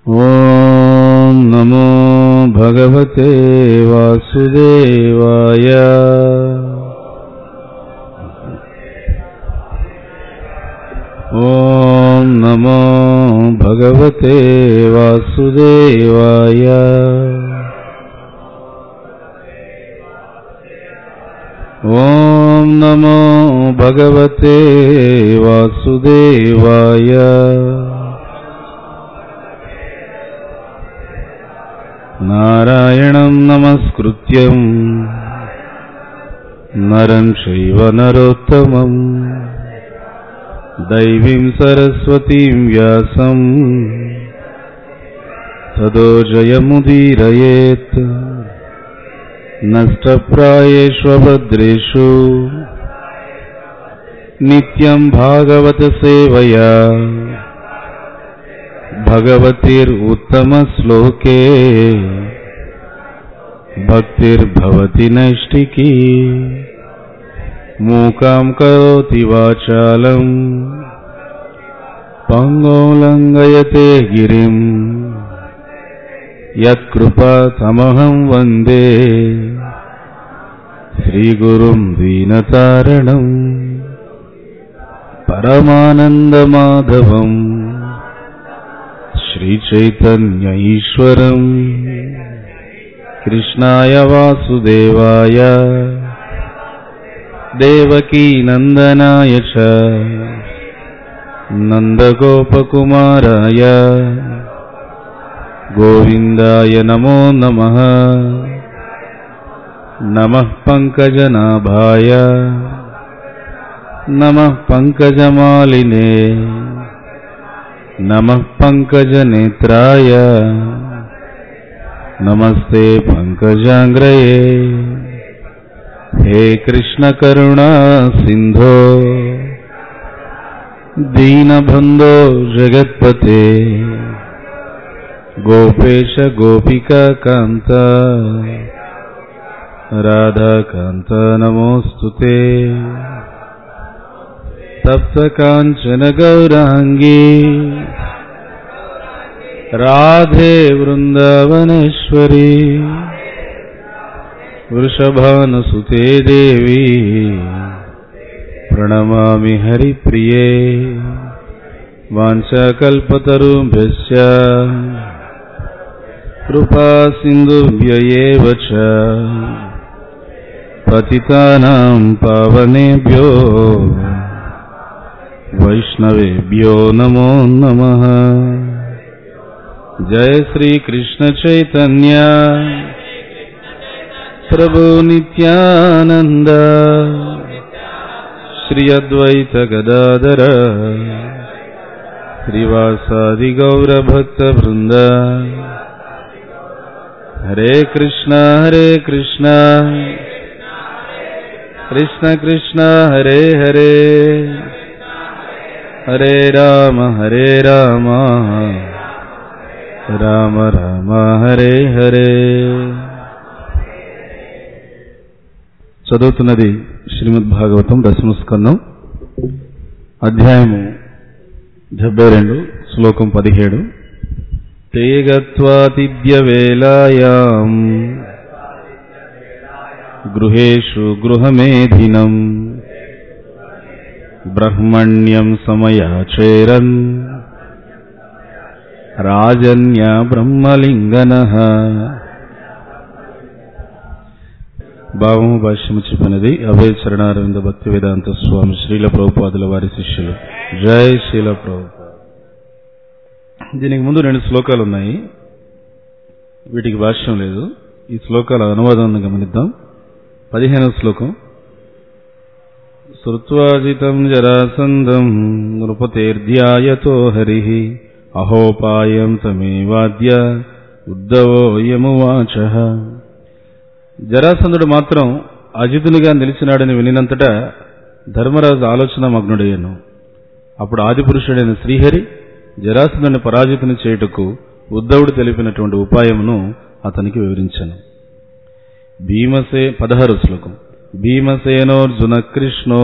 ॐ नमो भगवते वासुदेवाय ॐ नमो भगवते वासुदेवाय ॐ नमो भगवते वासुदेवाय नारायणं नमस्कृत्यम् नरं चैव नरोत्तमम् दैवीं सरस्वतीं व्यासम् तदो जयमुदीरयेत् नष्टप्रायेष्वभद्रेषु नित्यं भागवतसेवया भगवतिरुत्तमश्लोके भक्तिर्भवति नैष्टिकी मूकां करोति वाचालम् पङ्गो लङ्घयते गिरिम् यत्कृपातमहं वन्दे श्रीगुरुं दीनतारणम् परमानन्दमाधवम् श्रीचैतन्य ईश्वरम् कृष्णाय वासुदेवाय देवकीनन्दनाय च नन्दगोपकुमाराय गोविन्दाय नमो नमः नमः पङ्कजनाभाय नमः पङ्कजमालिने नमः पङ्कजनेत्राय नमस्ते पङ्कजाङ्ग्रये हे कृष्णकरुणा सिन्धो दीनबन्धो जगत्पते गोपेश गोपिकान्त राधाकान्त नमोऽस्तु ते तप्तकाञ्चन गौराङ्गी राधे वृन्दावनेश्वरी वृषभानुसुते देवी प्रणमामि हरिप्रिये वाञ्छाकल्पतरुभ्यश्च कृपासिन्धुभ्य एव च पतितानां पावनेभ्यो वैष्णवेभ्यो नमो नमः जय श्रीकृष्णचैतन्य प्रभु नित्यानन्द श्री अद्वैत गदाधर श्रीवासादिगौरभक्तवृन्द हरे कृष्ण हरे कृष्ण कृष्ण कृष्ण हरे हरे हरे राम हरे राम రామ రామ హరే హరే చదువుతున్నది శ్రీమద్ భాగవతం దశమస్కందం అధ్యాయము డెబ్బై రెండు శ్లోకం పదిహేడు తేగత్వాతిథ్య వేలాయాం గృహేషు గృహమేధినం బ్రహ్మణ్యం సమయాచేరన్ రాజన్య బ్రహ్మలింగన భావము భాష్యము చెప్పినది అభయ చరణారవింద భక్తి వేదాంత స్వామి శ్రీల ప్రభుపాదుల వారి శిష్యులు జై శ్రీల ప్రభుపాద దీనికి ముందు రెండు శ్లోకాలు ఉన్నాయి వీటికి భాష్యం లేదు ఈ శ్లోకాల అనువాదం గమనిద్దాం పదిహేనవ శ్లోకం శృత్వాజితం జరాసందం నృపతేర్ధ్యాయతో హరి అహోపాయం తమేవాద్య ఉద్ధవో యమువాచ జరాసంధుడు మాత్రం అజితునిగా నిలిచినాడని వినినంతటా ధర్మరాజు ఆలోచన మగ్నుడయ్యను అప్పుడు ఆదిపురుషుడైన శ్రీహరి జరాసంధుని పరాజితుని చేయుటకు ఉద్ధవుడు తెలిపినటువంటి ఉపాయమును అతనికి వివరించాను భీమసే పదహారు శ్లోకం భీమసేనోర్జున కృష్ణో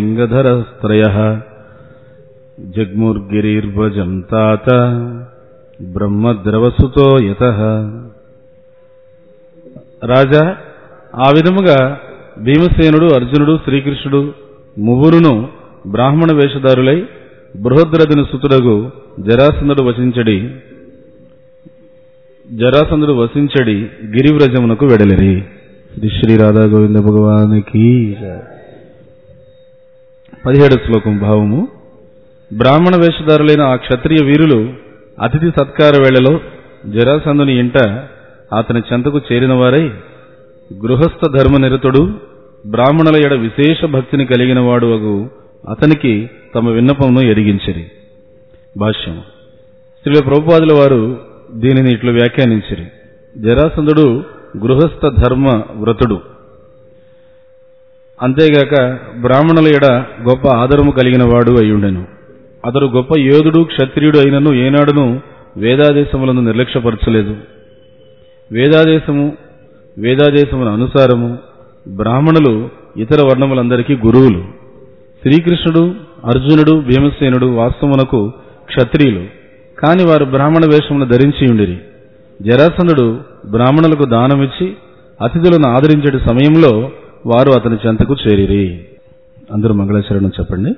బ్రహ్మలింగధరస్త్రయ జగ్ముర్గిరిర్భజం తాత బ్రహ్మద్రవసుతో యత రాజా ఆ విధముగా భీమసేనుడు అర్జునుడు శ్రీకృష్ణుడు ముగ్గురును బ్రాహ్మణ వేషధారులై బృహద్రథుని సుతుడగు జరాసంధుడు వసించడి జరాసంధుడు వసించడి గిరివ్రజమునకు వెడలిరి శ్రీ శ్రీ రాధా గోవింద భగవానికి పదిహేడు శ్లోకం భావము బ్రాహ్మణ వేషధారులైన ఆ క్షత్రియ వీరులు అతిథి సత్కార వేళలో జరాసంధుని ఇంట అతని చెంతకు చేరిన వారై గృహస్థ ధర్మనిరతుడు బ్రాహ్మణుల ఎడ విశేష భక్తిని కలిగిన వాడు అగు అతనికి తమ విన్నపమును ఎరిగించిరి భాష్యం శ్రీల ప్రభుపాదుల వారు దీనిని ఇట్లు వ్యాఖ్యానించిరి జరాసంధుడు గృహస్థ ధర్మ వ్రతుడు అంతేగాక బ్రాహ్మణుల ఎడ గొప్ప ఆదరము కలిగిన వాడు అయ్యుండెను అతడు గొప్ప యోధుడు క్షత్రియుడు అయినను ఏనాడును వేదాదేశములను నిర్లక్ష్యపరచలేదు వేదాదేశము వేదాదేశముల అనుసారము బ్రాహ్మణులు ఇతర వర్ణములందరికీ గురువులు శ్రీకృష్ణుడు అర్జునుడు భీమసేనుడు వాస్తవమునకు క్షత్రియులు కాని వారు బ్రాహ్మణ వేషమును ధరించి ఉండిరి జరాసంధుడు బ్రాహ్మణులకు దానమిచ్చి అతిథులను ఆదరించే సమయంలో వారు అతని చెంతకు చేరిరి అందరూ మంగళాచరణం చెప్పండి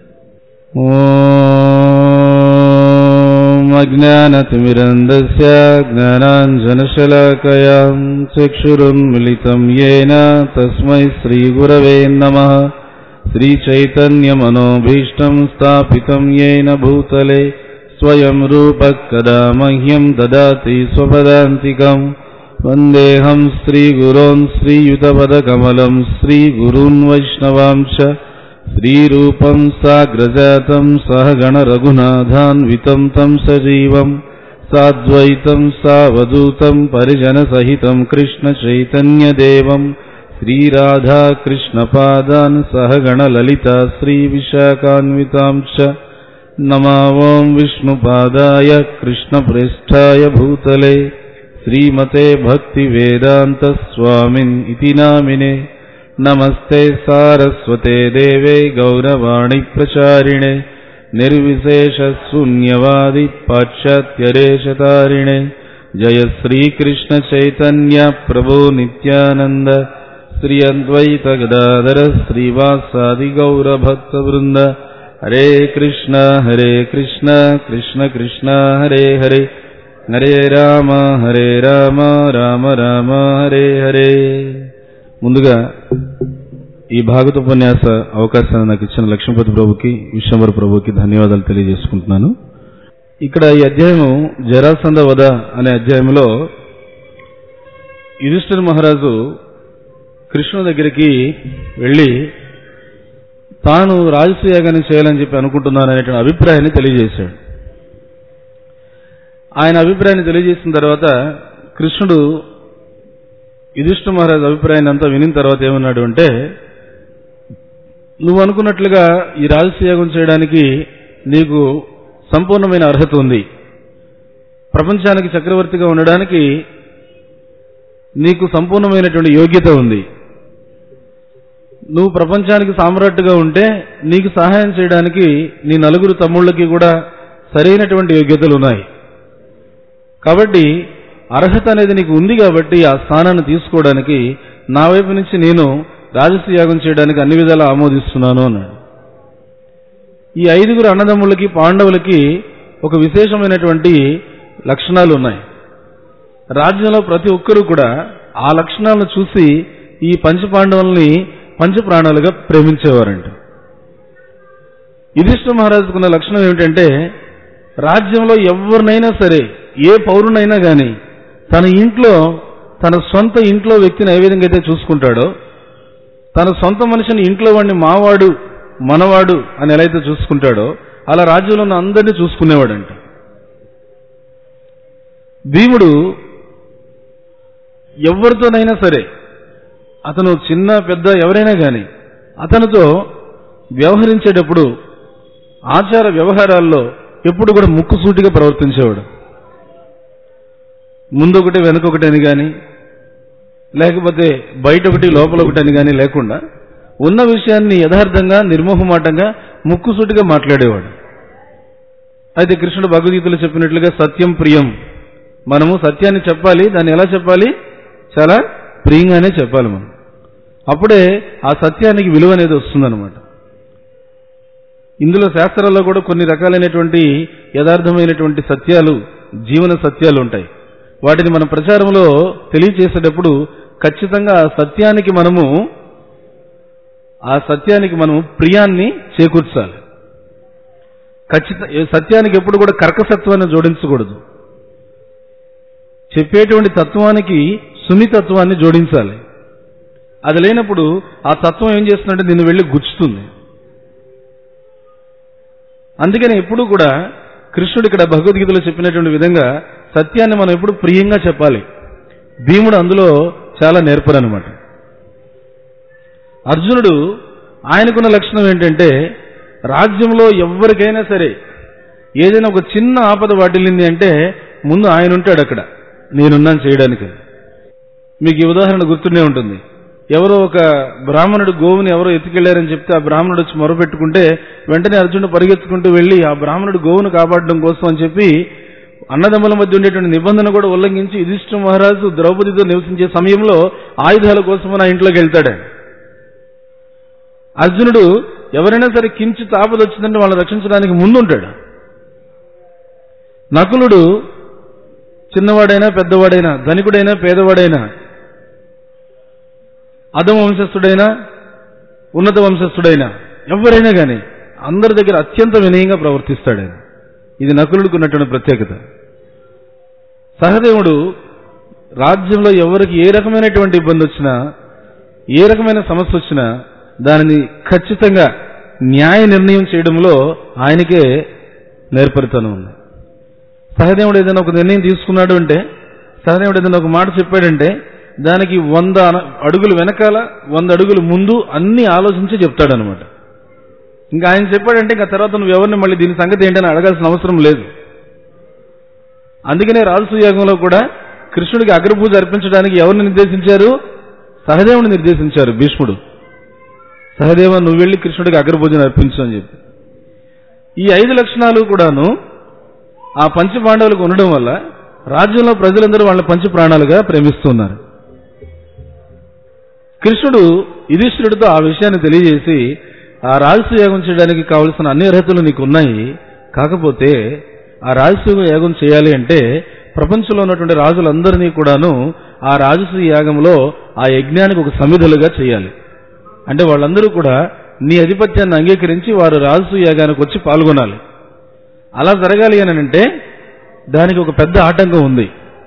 ఓం అజ్ఞానతిమిరందస్య జ్ఞానాంజనశలాకయాం చక్షురున్మిళితం येन తస్మై శ్రీగురవే నమః శ్రీచైతన్యమనోభీష్టం స్థాపితం येन భూతలే స్వయం రూపः కదా మह्यं దదాతి స్వపదాంతికం వందేహం శ్రీగురోన్ శ్రీయుతపదకమలం శ్రీగురూన్ వైష్ణవాంశ శ్రీరూపం సాగ్రజాతం సహగణ రఘునాథాన్వితం తం సజీవం సాద్వైతం సావధూతం పరిజన సహితం కృష్ణ చైతన్యదేవం శ్రీరాధా కృష్ణపాదాన్ సహగణ లలిత శ్రీ విశాఖాన్వితాం చ నమావం విష్ణుపాదాయ కృష్ణప్రేష్ఠాయ భూతలే శ్రీమతే భక్తి వేదాంత స్వామిన్ ఇతి నామినే నమస్తే సారస్వతే దేవే గౌరవాణి ప్రచారిణే నిర్విశేష శూన్యవాది పాశ్చాత్యరేషతారిణే జయ శ్రీకృష్ణ చైతన్య ప్రభు నిత్యానంద శ్రీ అద్వైత గదాధర శ్రీవాసాది గౌరభక్త బృంద హరే కృష్ణ హరే కృష్ణ కృష్ణ కృష్ణ హరే హరే హరే రామ హరే రామ రామ రామ హరే హరే ముందుగా ఈ భాగవత ఉపన్యాస అవకాశాన్ని నాకు ఇచ్చిన లక్ష్మీపతి ప్రభుకి విశ్వంబర ప్రభుకి ధన్యవాదాలు తెలియజేసుకుంటున్నాను ఇక్కడ ఈ అధ్యాయము జరాసంద వద అనే అధ్యాయంలో యుధిష్ఠిర మహారాజు కృష్ణుని దగ్గరికి వెళ్ళి తాను రాజసూయాగాన్ని చేయాలని చెప్పి అనుకుంటున్నాను అనేటువంటి అభిప్రాయాన్ని తెలియజేశాడు ఆయన అభిప్రాయాన్ని తెలియజేసిన తర్వాత కృష్ణుడు యుధిష్ఠ మహారాజు అభిప్రాయాన్ని అంతా వినిన తర్వాత ఏమన్నాడు అంటే నువ్వు అనుకున్నట్లుగా ఈ రాజసూయాగం చేయడానికి నీకు సంపూర్ణమైన అర్హత ఉంది ప్రపంచానికి చక్రవర్తిగా ఉండడానికి నీకు సంపూర్ణమైనటువంటి యోగ్యత ఉంది నువ్వు ప్రపంచానికి సామ్రాట్టుగా ఉంటే నీకు సహాయం చేయడానికి నీ నలుగురు తమ్ముళ్ళకి కూడా సరైనటువంటి యోగ్యతలు ఉన్నాయి కాబట్టి అర్హత అనేది నీకు ఉంది కాబట్టి ఆ స్థానాన్ని తీసుకోవడానికి నా వైపు నుంచి నేను రాజసూయ యాగం చేయడానికి అన్ని విధాలా ఆమోదిస్తున్నాను అన్నాడు ఈ ఐదుగురు అన్నదమ్ములకి పాండవులకి ఒక విశేషమైనటువంటి లక్షణాలు ఉన్నాయి రాజ్యంలో ప్రతి ఒక్కరూ కూడా ఆ లక్షణాలను చూసి ఈ పంచపాండవుల్ని పంచప్రాణాలుగా ప్రేమించేవారంట యుధిష్ఠ మహారాజుకున్న లక్షణం ఏమిటంటే రాజ్యంలో ఎవరినైనా సరే ఏ పౌరునైనా గాని తన ఇంట్లో తన సొంత ఇంట్లో వ్యక్తిని ఏ విధంగా అయితే చూసుకుంటాడో తన సొంత మనిషిని ఇంట్లో వాడిని మావాడు మనవాడు అని ఎలా అయితే చూసుకుంటాడో అలా రాజ్యంలో ఉన్న అందరినీ చూసుకునేవాడంట భీముడు ఎవరితోనైనా సరే అతను చిన్న పెద్ద ఎవరైనా గాని అతనితో వ్యవహరించేటప్పుడు ఆచార వ్యవహారాల్లో ఎప్పుడు కూడా ముక్కుసూటిగా ప్రవర్తించేవాడు ముందొకటి వెనకొకటి అని కానీ లేకపోతే బయట ఒకటి లోపల ఒకటి అని కానీ లేకుండా ఉన్న విషయాన్ని యథార్థంగా నిర్మోహమాటంగా ముక్కుసూటిగా మాట్లాడేవాడు అయితే కృష్ణుడు భగవద్గీతలో చెప్పినట్లుగా సత్యం ప్రియం మనము సత్యాన్ని చెప్పాలి దాన్ని ఎలా చెప్పాలి చాలా ప్రియంగానే చెప్పాలి మనం అప్పుడే ఆ సత్యానికి విలువ అనేది వస్తుందన్నమాట ఇందులో శాస్త్రాల్లో కూడా కొన్ని రకాలైనటువంటి యథార్థమైనటువంటి సత్యాలు జీవన సత్యాలు ఉంటాయి వాటిని మన ప్రచారంలో తెలియచేసేటప్పుడు ఖచ్చితంగా ఆ సత్యానికి మనము ఆ సత్యానికి మనం ప్రియాన్ని చేకూర్చాలి ఖచ్చిత సత్యానికి ఎప్పుడు కూడా కర్కసత్వాన్ని జోడించకూడదు చెప్పేటువంటి తత్వానికి సున్నితత్వాన్ని జోడించాలి అది లేనప్పుడు ఆ తత్వం ఏం చేస్తుందంటే నిన్ను వెళ్ళి గుచ్చుతుంది అందుకని ఎప్పుడు కూడా కృష్ణుడు ఇక్కడ భగవద్గీతలో చెప్పినటువంటి విధంగా సత్యాన్ని మనం ఎప్పుడు ప్రియంగా చెప్పాలి భీముడు అందులో చాలా నేర్పరు అనమాట అర్జునుడు ఆయనకున్న లక్షణం ఏంటంటే రాజ్యంలో ఎవరికైనా సరే ఏదైనా ఒక చిన్న ఆపద వాటిల్లింది అంటే ముందు ఆయన ఉంటాడు అక్కడ నేనున్నాను చేయడానికి మీకు ఈ ఉదాహరణ గుర్తుండే ఉంటుంది ఎవరో ఒక బ్రాహ్మణుడు గోవుని ఎవరో ఎత్తుకెళ్లారని చెప్తే ఆ బ్రాహ్మణుడు వచ్చి మొరపెట్టుకుంటే వెంటనే అర్జునుడు పరిగెత్తుకుంటూ వెళ్లి ఆ బ్రాహ్మణుడు గోవును కాపాడడం కోసం అని చెప్పి అన్నదమ్ముల మధ్య ఉండేటువంటి నిబంధన కూడా ఉల్లంఘించి యుధిష్ఠిర మహారాజు ద్రౌపదితో నివసించే సమయంలో ఆయుధాల కోసం నా ఇంట్లోకి వెళ్తాడు అర్జునుడు ఎవరైనా సరే కించిత్ ఆపద వచ్చిందంటే వాళ్ళని రక్షించడానికి ముందుంటాడు నకులుడు చిన్నవాడైనా పెద్దవాడైనా ధనికుడైనా పేదవాడైనా అధమ వంశస్థుడైనా ఉన్నత వంశస్థుడైనా ఎవరైనా కానీ అందరి దగ్గర అత్యంత వినయంగా ప్రవర్తిస్తాడు ఆయన ఇది నకులుడికి ఉన్నటువంటి ప్రత్యేకత సహదేవుడు రాజ్యంలో ఎవరికి ఏ రకమైనటువంటి ఇబ్బంది వచ్చినా ఏ రకమైన సమస్య వచ్చినా దానిని ఖచ్చితంగా న్యాయ నిర్ణయం చేయడంలో ఆయనకే నేర్పరితనం ఉంది సహదేవుడు ఏదైనా ఒక నిర్ణయం తీసుకున్నాడు అంటే సహదేవుడు ఏదైనా ఒక మాట చెప్పాడంటే దానికి వంద అన- అడుగులు వెనకాల వంద అడుగులు ముందు అన్ని ఆలోచించి చెప్తాడనమాట ఇంకా ఆయన చెప్పాడంటే ఇంకా తర్వాత నువ్వు ఎవరిని మళ్ళీ దీని సంగతి ఏంటని అడగాల్సిన అవసరం లేదు అందుకనే రాజసూయాగంలో కూడా కృష్ణుడికి అగ్రపూజ అర్పించడానికి ఎవరిని నిర్దేశించారు సహదేవుని నిర్దేశించారు భీష్ముడు సహదేవ నువ్వు వెళ్ళి కృష్ణుడికి అగ్రపూజను అర్పించు అని చెప్పి ఈ ఐదు లక్షణాలు కూడాను ఆ పంచ పాండవులకు ఉండడం వల్ల రాజ్యంలో ప్రజలందరూ వాళ్ళ పంచ ప్రాణాలుగా ప్రేమిస్తున్నారు కృష్ణుడు యుధిష్ఠిరుడితో ఆ విషయాన్ని తెలియజేసి ఆ రాజసూయ యాగం చేయడానికి కావలసిన అన్ని అర్హతలు నీకు ఉన్నాయి కాకపోతే ఆ రాజసూయ యాగం చేయాలి అంటే ప్రపంచంలో ఉన్నటువంటి రాజులందరినీ కూడాను ఆ రాజసూయ యాగంలో ఆ యజ్ఞానికి ఒక సమిధలుగా చేయాలి అంటే వాళ్ళందరూ కూడా నీ ఆధిపత్యాన్ని అంగీకరించి వారు రాజసూయ యాగానికి వచ్చి పాల్గొనాలి అలా జరగాలి అని అంటే దానికి ఒక పెద్ద ఆటంకం ఉంది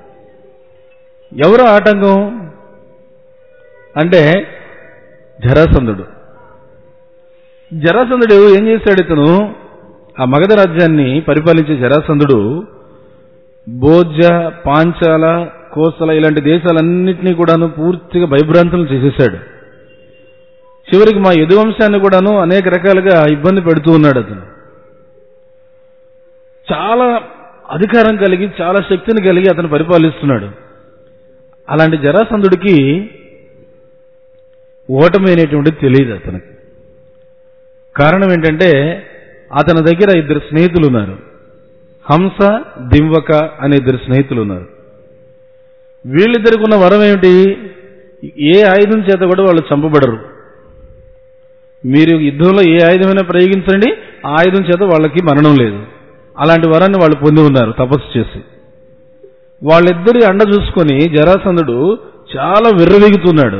ఎవరు ఆటంకం అంటే జరాసంధుడు జరాసంధుడు ఏం చేశాడు ఇతను ఆ మగధ రాజ్యాన్ని పరిపాలించే జరాసంధుడు బోజ పాంచాల కోసల ఇలాంటి దేశాలన్నింటినీ కూడాను పూర్తిగా భయభ్రాంతులు చేసేశాడు చివరికి మా యదువంశాన్ని కూడాను అనేక రకాలుగా ఇబ్బంది పెడుతూ ఉన్నాడు అతను చాలా అధికారం కలిగి చాలా శక్తిని కలిగి అతను పరిపాలిస్తున్నాడు అలాంటి జరాసంధుడికి ఓటమి అనేటువంటిది తెలియదు అతనికి కారణం ఏంటంటే అతని దగ్గర ఇద్దరు స్నేహితులు ఉన్నారు హంస దింవక అనే ఇద్దరు స్నేహితులు ఉన్నారు వీళ్ళిద్దరికి ఉన్న వరం ఏమిటి ఏ ఆయుధం చేత కూడా వాళ్ళు చంపబడరు మీరు యుద్ధంలో ఏ ఆయుధమైనా ప్రయోగించండి ఆ ఆయుధం చేత వాళ్ళకి మరణం లేదు అలాంటి వరాన్ని వాళ్ళు పొంది ఉన్నారు తపస్సు చేసి వాళ్ళిద్దరి అండ చూసుకొని జరాసంధుడు చాలా విర్రవీగుతున్నాడు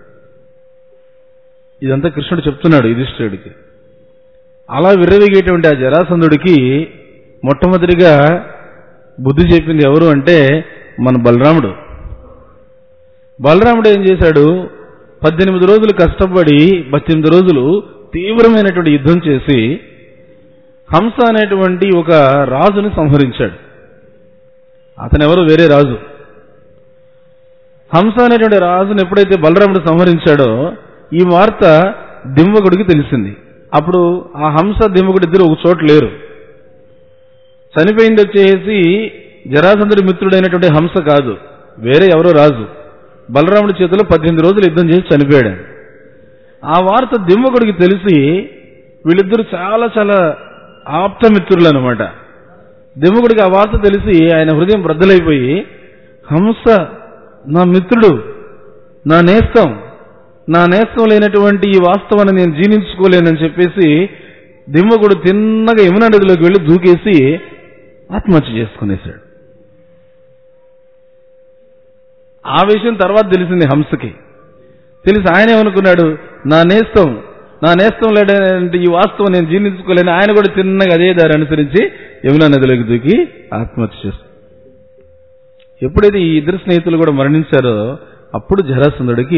ఇదంతా కృష్ణుడు చెప్తున్నాడు యుధిష్ఠిరుడికి అలా విర్రవీగేటువంటి ఆ జరాసంధుడికి మొట్టమొదటిగా బుద్ధి చెప్పింది ఎవరు అంటే మన బలరాముడు బలరాముడు ఏం చేశాడు పద్దెనిమిది రోజులు కష్టపడి పద్దెనిమిది రోజులు తీవ్రమైనటువంటి యుద్ధం చేసి హంస అనేటువంటి ఒక రాజుని సంహరించాడు అతను ఎవరు వేరే రాజు హంస అనేటువంటి రాజును ఎప్పుడైతే బలరాముడు సంహరించాడో ఈ వార్త దింవకుడికి తెలిసింది అప్పుడు ఆ హంస దింవకుడు ఇద్దరు ఒక చోట లేరు చనిపోయింది వచ్చేసి జరాసంధుడి మిత్రుడైనటువంటి హంస కాదు వేరే ఎవరో రాజు బలరాముడి చేతిలో పద్దెనిమిది రోజులు యుద్ధం చేసి చనిపోయాడు ఆ వార్త దింవకుడికి తెలిసి వీళ్ళిద్దరూ చాలా చాలా ఆప్తమిత్రులు అనమాట దిముకుడికి ఆ వార్త తెలిసి ఆయన హృదయం బ్రద్దలైపోయి హంస నా మిత్రుడు నా నేస్తం నా నేస్తం లేనటువంటి ఈ వాస్తవాన్ని నేను జీర్ణించుకోలేనని చెప్పేసి దిమ్మకుడు తిన్నగా యమునా నదిలోకి వెళ్ళి దూకేసి ఆత్మహత్య చేసుకునేశాడు ఆ విషయం తర్వాత తెలిసింది హంసకి తెలిసి ఆయన ఏమనుకున్నాడు నా నేస్తం నా నేస్తం లేదంటే ఈ వాస్తవం నేను జీర్ణించుకోలేను ఆయన కూడా తిన్నగా అదే దారి అనుసరించి యమునా నదిలోకి దూకి ఆత్మహత్య చేస్తాడు ఎప్పుడైతే ఈ ఇద్దరు స్నేహితులు కూడా మరణించారో అప్పుడు జరాసంధుడికి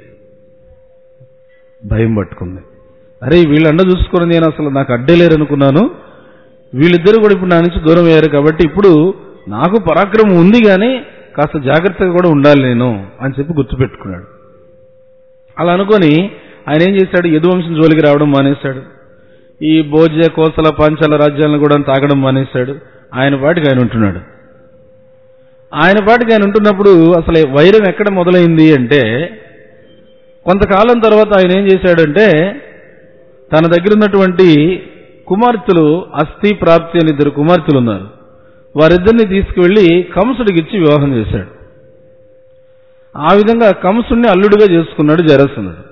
భయం పట్టుకుంది అరే వీళ్ళండ చూసుకొని నేను అసలు నాకు అడ్డే లేరనుకున్నాను వీళ్ళిద్దరూ కూడా ఇప్పుడు నా నుంచి దూరం అయ్యారు కాబట్టి ఇప్పుడు నాకు పరాక్రమం ఉంది కానీ కాస్త జాగ్రత్తగా కూడా ఉండాలి నేను అని చెప్పి గుర్తుపెట్టుకున్నాడు అలా అనుకొని ఆయన ఏం చేశాడు యదువంశం జోలికి రావడం మానేశాడు ఈ భోజ్య కోసల పాంచాల రాజ్యాలను కూడా తాగడం మానేశాడు ఆయన పాటికి ఆయన ఉంటున్నాడు ఆయన పాటికి ఆయన ఉంటున్నప్పుడు అసలు వైరం ఎక్కడ మొదలైంది అంటే కొంతకాలం తర్వాత ఆయన ఏం చేశాడంటే తన దగ్గర ఉన్నటువంటి కుమార్తెలు అస్థి ప్రాప్తి అని ఇద్దరు కుమార్తెలు ఉన్నారు వారిద్దరిని తీసుకువెళ్లి కంసుడికి ఇచ్చి వివాహం చేశాడు ఆ విధంగా కంసుడిని అల్లుడిగా చేసుకున్నాడు జరాసంధుడు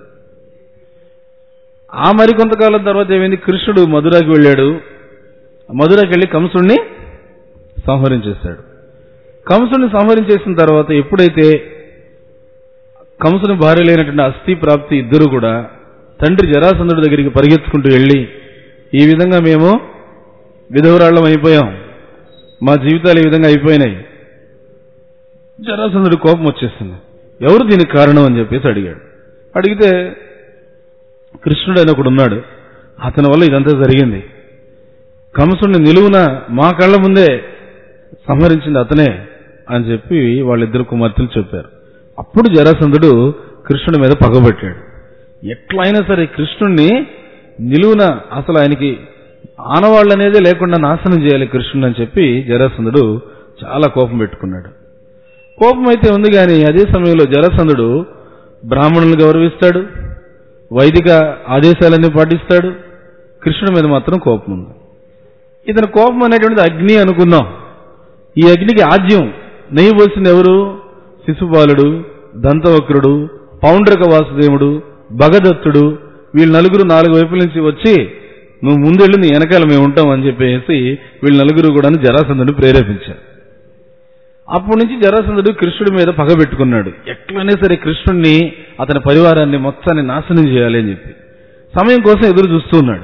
ఆ మరి కొంతకాలం తర్వాత ఏమైంది కృష్ణుడు మధురాకి వెళ్ళాడు మధురాకి వెళ్ళి కంసుడిని సంహరించేశాడు కంసుడిని సంహరించేసిన తర్వాత ఎప్పుడైతే కంసుని భార్య లేనటువంటి అస్థి ప్రాప్తి ఇద్దరు కూడా తండ్రి జరాసంధుడి దగ్గరికి పరిగెత్తుకుంటూ వెళ్ళి ఈ విధంగా మేము విధవరాళ్ళం అయిపోయాం మా జీవితాలు ఈ విధంగా అయిపోయినాయి జరాసంధుడి కోపం వచ్చేస్తుంది ఎవరు దీనికి కారణం అని చెప్పేసి అడిగాడు అడిగితే కృష్ణుడు అని ఒకడు ఉన్నాడు అతని వల్ల ఇదంతా జరిగింది కంసుడిని నిలువున మా కళ్ళ ముందే సంహరించింది అతనే అని చెప్పి వాళ్ళిద్దరు కుమార్తెలు చెప్పారు అప్పుడు జరాసంధుడు కృష్ణుడి మీద పగబట్టాడు ఎట్లయినా సరే కృష్ణుణ్ణి నిలువున అసలు ఆయనకి ఆనవాళ్ళు అనేది లేకుండా నాశనం చేయాలి కృష్ణుడు అని చెప్పి జరాసంధుడు చాలా కోపం పెట్టుకున్నాడు కోపం అయితే ఉంది కానీ అదే సమయంలో జరాసంధుడు బ్రాహ్మణులను గౌరవిస్తాడు వైదిక ఆదేశాలన్నీ పాటిస్తాడు కృష్ణుడి మీద మాత్రం కోపం ఉంది ఇతని కోపం అనేటువంటిది అగ్ని అనుకుందాం ఈ అగ్నికి ఆజ్యం నెయ్యి పోసింది ఎవరు శిశుపాలుడు దంతవక్రుడు పౌండ్రక వాసుదేవుడు భగదత్తుడు వీళ్ళు నలుగురు నాలుగు వైపుల నుంచి వచ్చి నువ్వు ముందెళ్ళు నీ వెనకాల మేము ఉంటాం అని చెప్పేసి వీళ్ళు నలుగురు కూడా జరాసంధుడు ప్రేరేపించారు అప్పటి నుంచి జరాసంధుడు కృష్ణుడి మీద పగ పెట్టుకున్నాడు ఎట్లనే సరే కృష్ణుడిని అతని పరివారాన్ని మొత్తాన్ని నాశనం చేయాలి అని చెప్పి సమయం కోసం ఎదురు చూస్తూ ఉన్నాడు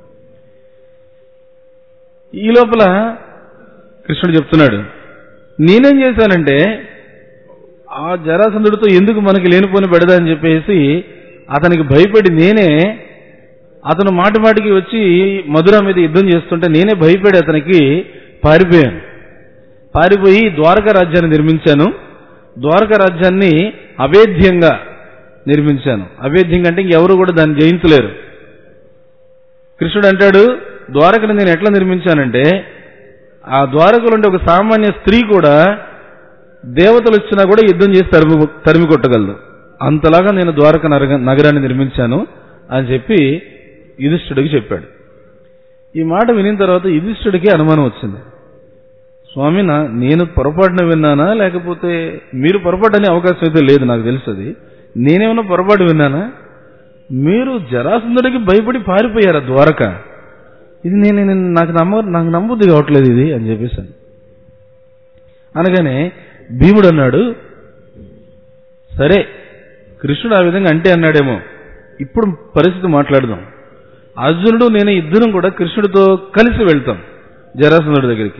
ఈ లోపల కృష్ణుడు చెప్తున్నాడు నేనేం చేశానంటే ఆ జరాసంధుడితో ఎందుకు మనకి లేనిపోని పెడదా అని చెప్పేసి అతనికి భయపడి నేనే అతను మాటి మాటికి వచ్చి మధుర మీద యుద్ధం చేస్తుంటే నేనే భయపడి అతనికి పారిపోయాను పారిపోయి ద్వారకా రాజ్యాన్ని నిర్మించాను ద్వారకా రాజ్యాన్ని అభేద్యంగా నిర్మించాను అభేద్యంగా అంటే ఇంకెవరు కూడా దాన్ని జయించలేరు కృష్ణుడు అంటాడు ద్వారకను నేను ఎట్లా నిర్మించానంటే ఆ ద్వారకలు ఉండే ఒక సామాన్య స్త్రీ కూడా దేవతలు వచ్చినా కూడా యుద్ధం చేసి తరిమి తరిమి కొట్టగలదు అంతలాగా నేను ద్వారక నరగ- నగరాన్ని నిర్మించాను అని చెప్పి యుధిష్ఠుడికి చెప్పాడు ఈ మాట వినిన తర్వాత యుధిష్ఠుడికి అనుమానం వచ్చింది స్వామి నా నేను పొరపాటున విన్నానా లేకపోతే మీరు పొరపాటు అనే అవకాశం అయితే లేదు నాకు తెలుస్తుంది నేనేమన్నా పొరపాటు విన్నానా మీరు జరాసుందరికి భయపడి పారిపోయారా ద్వారక ఇది నేను నేను- నాకు నమ్మ నాకు నమ్మబుద్ధి కావట్లేదు ఇది అని చెప్పేసాను అనగానే భీముడు అన్నాడు సరే కృష్ణుడు ఆ విధంగా అంటే అన్నాడేమో ఇప్పుడు పరిస్థితి మాట్లాడదాం అర్జునుడు నేను ఇద్దరం కూడా కృష్ణుడితో కలిసి వెళ్తాం జరాసంధుడి దగ్గరికి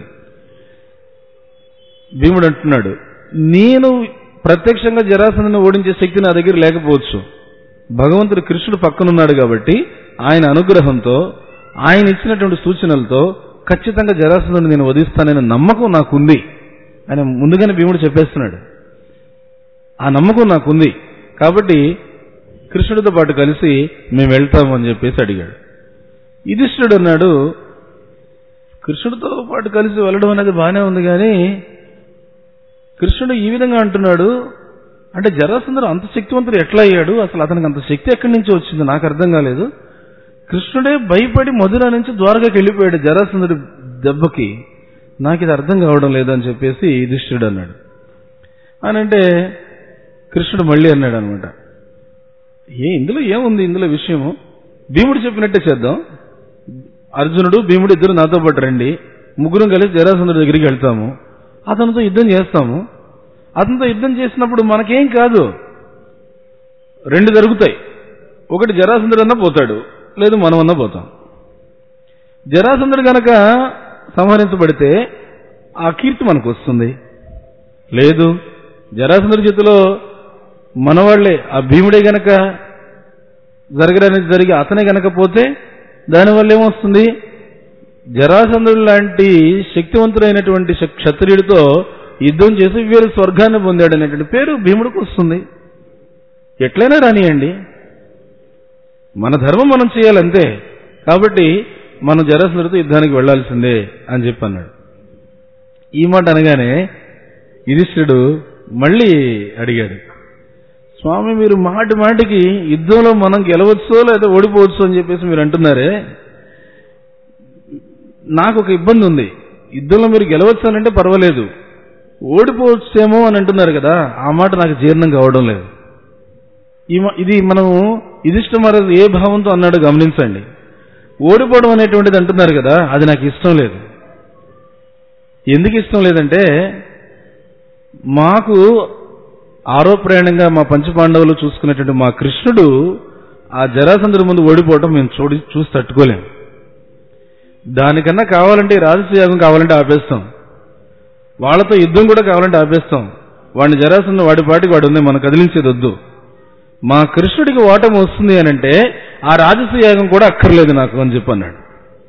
భీముడు అంటున్నాడు నేను ప్రత్యక్షంగా జరాసంధుని ఓడించే శక్తి నా దగ్గర లేకపోవచ్చు భగవంతుడు కృష్ణుడు పక్కనున్నాడు కాబట్టి ఆయన అనుగ్రహంతో ఆయన ఇచ్చినటువంటి సూచనలతో ఖచ్చితంగా జరాసంధుని నేను వధిస్తాననే నమ్మకం నాకుంది ఆయన ముందుగానే భీముడు చెప్పేస్తున్నాడు ఆ నమ్మకం నాకుంది కాబట్టి కృష్ణుడితో పాటు కలిసి మేము వెళ్తాము అని చెప్పేసి అడిగాడు యుధిష్ఠుడు అన్నాడు కృష్ణుడితో పాటు కలిసి వెళ్ళడం అనేది బాగానే ఉంది కానీ కృష్ణుడు ఈ విధంగా అంటున్నాడు అంటే జరాసంధుడు అంత శక్తివంతుడు ఎట్లా అయ్యాడు అసలు అతనికి అంత శక్తి ఎక్కడి నుంచి వచ్చింది నాకు అర్థం కాలేదు కృష్ణుడే భయపడి మధుర నుంచి ద్వారకాకి వెళ్ళిపోయాడు జరాసంధుడి దెబ్బకి నాకు ఇది అర్థం కావడం లేదని చెప్పేసి యుధిష్ఠిరుడు అన్నాడు అని అంటే కృష్ణుడు మళ్ళీ అన్నాడు అనమాట ఏ ఇందులో ఏముంది ఇందులో విషయము భీముడు చెప్పినట్టే చేద్దాం అర్జునుడు భీముడు ఇద్దరు నాతో పాటు రండి ముగ్గురం కలిసి జరాసంధుడి దగ్గరికి వెళ్తాము అతనితో యుద్ధం చేస్తాము అతనితో యుద్ధం చేసినప్పుడు మనకేం కాదు రెండు జరుగుతాయి ఒకటి జరాసంధుడు అన్నా పోతాడు లేదు మనమన్నా పోతాం జరాసంధుడు గనక సంహరించబడితే ఆ కీర్తి మనకు వస్తుంది లేదు జరాసంధుడి చేతిలో మనవాళ్లే ఆ భీముడే గనక జరగడానికి జరిగి అతనే గనక పోతే దానివల్ల ఏమొస్తుంది జరాసంధుడు లాంటి శక్తివంతుడైనటువంటి శ- క్షత్రియుడితో యుద్ధం చేసి వీరు స్వర్గాన్ని పొందాడు అనేటువంటి పేరు భీముడికి వస్తుంది ఎట్లయినా రానియండి మన ధర్మం మనం చేయాలంతే కాబట్టి మనం జరాసంధుడితో యుద్ధానికి వెళ్లాల్సిందే అని చెప్పి అన్నాడు ఈ మాట అనగానే యుధిష్ఠుడు మళ్ళీ అడిగాడు స్వామి మీరు మాటి మాటికి యుద్ధంలో మనం గెలవచ్చో లేదా ఓడిపోవచ్చో అని చెప్పేసి మీరు అంటున్నారే నాకు ఒక ఇబ్బంది ఉంది యుద్ధంలో మీరు గెలవచ్చు అని అంటే పర్వాలేదు ఓడిపోవచ్చేమో అని అంటున్నారు కదా ఆ మాట నాకు జీర్ణం కావడం లేదు ఈ మ- ఇది మనం యుధిష్ఠ మహారాజు ఏ భావంతో అన్నాడో గమనించండి ఓడిపోవడం అనేటువంటిది అంటున్నారు కదా అది నాకు ఇష్టం లేదు ఎందుకు ఇష్టం లేదంటే మాకు ఆరోప్రయాణంగా మా పంచపాండవులు చూసుకునేటువంటి మా కృష్ణుడు ఆ జరాసంధుడి ముందు ఓడిపోవటం మేము చూడి చూసి తట్టుకోలేం దానికన్నా కావాలంటే ఈ రాజసూయాగం కావాలంటే ఆపేస్తాం వాళ్ళతో యుద్ధం కూడా కావాలంటే ఆపేస్తాం వాడిని జరాసంధ వాడి పాటికి వాడు ఉంది మనం కదిలించేది వద్దు మా కృష్ణుడికి ఓటమి వస్తుంది అని అంటే ఆ రాజసూయాగం కూడా అక్కర్లేదు నాకు అని చెప్పి అన్నాడు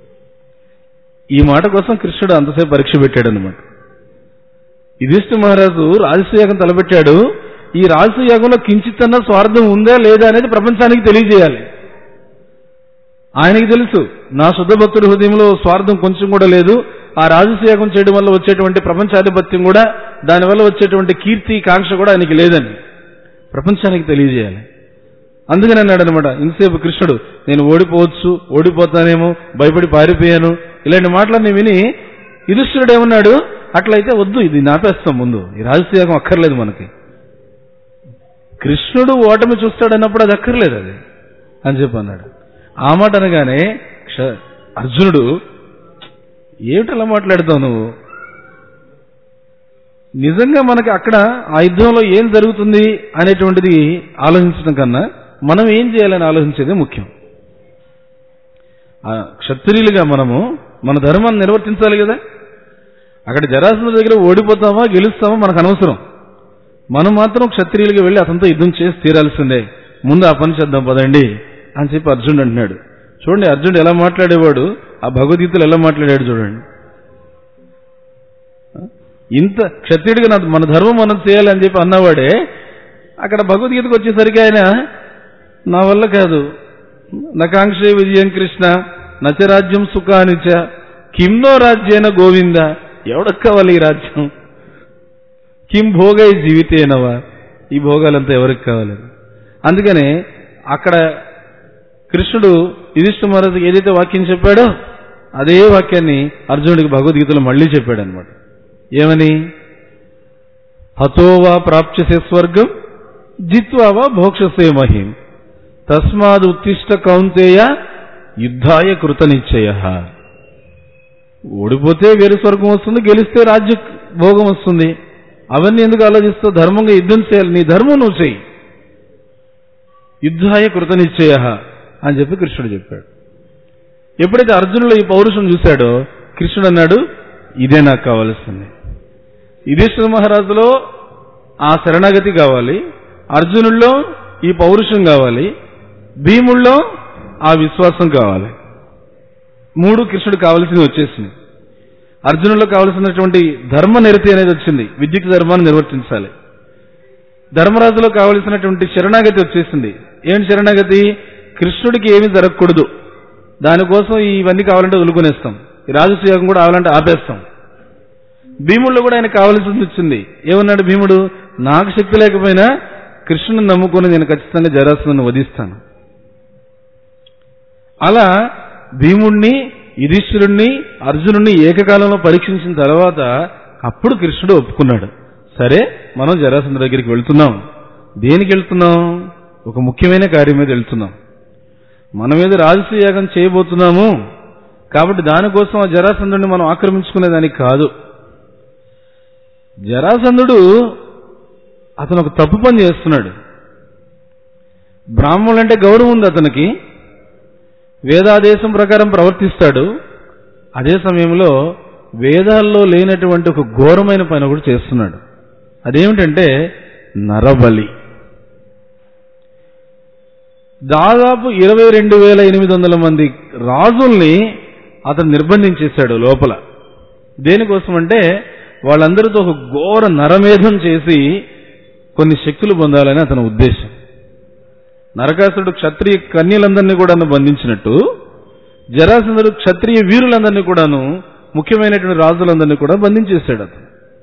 ఈ మాట కోసం కృష్ణుడు అంతసేపు పరీక్ష పెట్టాడు అనమాట యుధిష్ఠ మహారాజు రాజసూయాగం తలపెట్టాడు ఈ రాజసూయాగంలో కించిత్తన్న స్వార్థం ఉందా లేదా అనేది ప్రపంచానికి తెలియజేయాలి ఆయనకి తెలుసు నా శుద్ధ భక్తుడి హృదయంలో స్వార్థం కొంచెం కూడా లేదు ఆ రాజసూయాగం చేయడం వల్ల వచ్చేటువంటి ప్రపంచాధిపత్యం కూడా దానివల్ల వచ్చేటువంటి కీర్తి కాంక్ష కూడా ఆయనకి లేదని ప్రపంచానికి తెలియజేయాలి అందుకని అన్నాడు అనమాట ఇంతసేపు కృష్ణుడు నేను ఓడిపోవచ్చు ఓడిపోతానేమో భయపడి పారిపోయాను ఇలాంటి మాటలన్నీ విని యుధిష్ఠుడు ఏమన్నాడు అట్లయితే వద్దు ఇది నాపేస్తాం ముందు ఈ రాజసూయాగం అక్కర్లేదు మనకి కృష్ణుడు ఓటమి చూస్తాడన్నప్పుడు అది అక్కర్లేదు అది అని చెప్పి అన్నాడు ఆ మాట అనగానే క్ష- అర్జునుడు ఏమిటలా మాట్లాడుతావు నువ్వు నిజంగా మనకి అక్కడ ఆ యుద్ధంలో ఏం జరుగుతుంది అనేటువంటిది ఆలోచించడం కన్నా మనం ఏం చేయాలని ఆలోచించేదే ముఖ్యం ఆ క్షత్రియులుగా మనము మన ధర్మాన్ని నిర్వర్తించాలి కదా అక్కడ జరాసంధ దగ్గర ఓడిపోతామా గెలుస్తామా మనకు అనవసరం మనం మాత్రం క్షత్రియులుగా వెళ్ళి అతనితో యుద్ధం చేసి తీరాల్సిందే ముందు ఆ పని చేద్దాం పదండి అని చెప్పి అర్జునుడు అంటున్నాడు చూడండి అర్జునుడు ఎలా మాట్లాడేవాడు ఆ భగవద్గీతలు ఎలా మాట్లాడాడు చూడండి ఇంత క్షత్రియుడిగా నా- మన ధర్మం మనం చేయాలి అని చెప్పి అన్నవాడే అక్కడ భగవద్గీతకు వచ్చేసరికి ఆయన నా వల్ల కాదు నకాంక్షే విజయం కృష్ణ నచరాజ్యం సుఖానిచ కిమ్నో రాజ్యేన గోవింద ఎవడకు కావాలి ఈ రాజ్యం కిం భోగై జీవితేనవా ఈ భోగాలంతా ఎవరికి కావాలి అందుకనే అక్కడ కృష్ణుడు యుధిష్ఠ మహారాజుకి ఏదైతే వాక్యం చెప్పాడో అదే వాక్యాన్ని అర్జునుడికి భగవద్గీతలో మళ్ళీ చెప్పాడు అనమాట ఏమని హతోవా ప్రాప్స్యసే స్వర్గం జిత్వావా భోక్షసే మహిం తస్మాద్ ఉత్తిష్ట కౌంతేయ యుద్ధాయ కృత నిశ్చయ ఓడిపోతే వేరే స్వర్గం వస్తుంది గెలిస్తే రాజ్య భోగం వస్తుంది అవన్నీ ఎందుకు ఆలోచిస్తావు ధర్మంగా యుద్ధం చేయాలి నీ ధర్మం నువ్వు చెయ్యి యుద్ధాయ కృత నిశ్చయ అని చెప్పి కృష్ణుడు చెప్పాడు ఎప్పుడైతే అర్జునుడు ఈ పౌరుషం చూశాడో కృష్ణుడు అన్నాడు ఇదే నాకు కావలసింది యుధిష్ఠిర మహారాజులో ఆ శరణాగతి కావాలి అర్జునుల్లో ఈ పౌరుషం కావాలి భీముల్లో ఆ విశ్వాసం కావాలి మూడు కృష్ణుడు కావలసింది వచ్చేసింది అర్జునుల్లో కావలసినటువంటి ధర్మ నిరతి అనేది వచ్చింది విద్యుత్ ధర్మాన్ని నిర్వర్తించాలి ధర్మరాజులో కావలసినటువంటి శరణాగతి వచ్చేసింది ఏంటి శరణాగతి కృష్ణుడికి ఏమీ జరగకూడదు దానికోసం ఇవన్నీ కావాలంటే వదులుకునేస్తాం ఈ రాజసూయాగం కూడా కావాలంటే ఆపేస్తాం భీముడిలో కూడా ఆయన కావాల్సింది వచ్చింది ఏమన్నాడు భీముడు నాకు శక్తి లేకపోయినా కృష్ణుని నమ్ముకుని నేను ఖచ్చితంగా జరాసును వధిస్తాను అలా భీముణ్ణి యుధిష్ఠిరుణ్ణి అర్జునుడిని ఏకకాలంలో పరీక్షించిన తర్వాత అప్పుడు కృష్ణుడు ఒప్పుకున్నాడు సరే మనం జరాసంధ దగ్గరికి వెళ్తున్నాం దేనికి వెళ్తున్నాం ఒక ముఖ్యమైన కార్యం మీద వెళ్తున్నాం మన మీద రాజసూయ యాగం చేయబోతున్నాము కాబట్టి దానికోసం ఆ జరాసంధుడిని మనం ఆక్రమించుకునేదానికి కాదు జరాసంధుడు అతను ఒక తప్పు పని చేస్తున్నాడు బ్రాహ్మణులు అంటే గౌరవం ఉంది అతనికి వేదాదేశం ప్రకారం ప్రవర్తిస్తాడు అదే సమయంలో వేదాల్లో లేనటువంటి ఒక ఘోరమైన పని ఒకటి చేస్తున్నాడు అదేమిటంటే నరబలి దాదాపు ఇరవై రెండు వేల ఎనిమిది వందల మంది రాజుల్ని అతను నిర్బంధించేశాడు లోపల దేనికోసం అంటే వాళ్ళందరితో ఒక ఘోర నరమేధం చేసి కొన్ని శక్తులు పొందాలని అతని ఉద్దేశం నరకాసురుడు క్షత్రియ కన్యలందరినీ కూడా బంధించినట్టు జరాసంధుడు క్షత్రియ వీరులందరినీ కూడాను ముఖ్యమైనటువంటి రాజులందరినీ కూడా బంధించేశాడు అతను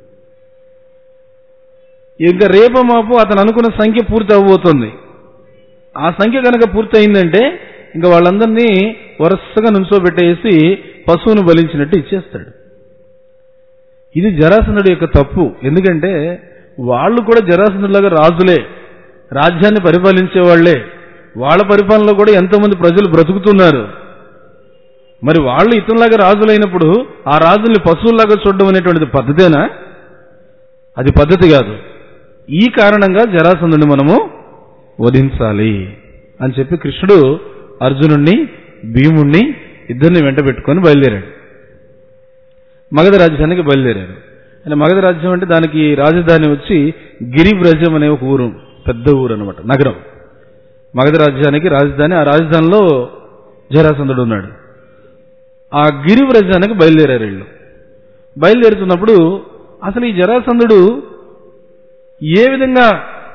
ఇంకా రేపు మాపు అతను అనుకున్న సంఖ్య పూర్తి అవ్వబోతుంది ఆ సంఖ్య కనుక పూర్తి అయిందంటే ఇంకా వాళ్ళందరినీ వరుసగా నుంచోబెట్టేసి పశువును బలించినట్టు ఇచ్చేస్తాడు ఇది జరాసంధుడి యొక్క తప్పు ఎందుకంటే వాళ్ళు కూడా జరాసంధుడిలాగా రాజులే రాజ్యాన్ని పరిపాలించే వాళ్లే వాళ్ళ పరిపాలనలో కూడా ఎంతోమంది ప్రజలు బ్రతుకుతున్నారు మరి వాళ్ళు ఇతరులాగా రాజులైనప్పుడు ఆ రాజుల్ని పశువుల్లాగా చూడడం అనేటువంటిది పద్ధతేనా అది పద్ధతి కాదు ఈ కారణంగా జరాసంధుని మనము వధించాలి అని చెప్పి కృష్ణుడు అర్జునుణ్ణి భీముణ్ణి ఇద్దరిని వెంట పెట్టుకొని బయలుదేరాడు మగధ రాజ్యానికి బయలుదేరాడు అంటే మగధ రాజ్యం అంటే దానికి రాజధాని వచ్చి గిరివ్రజం అనే ఒక ఊరు పెద్ద ఊరు అనమాట నగరం మగధ రాజ్యానికి రాజధాని ఆ రాజధానిలో జరాసంధుడు ఉన్నాడు ఆ గిరివ్రజానికి బయలుదేరారు వీళ్ళు బయలుదేరుతున్నప్పుడు అసలు ఈ జరాసంధుడు ఏ విధంగా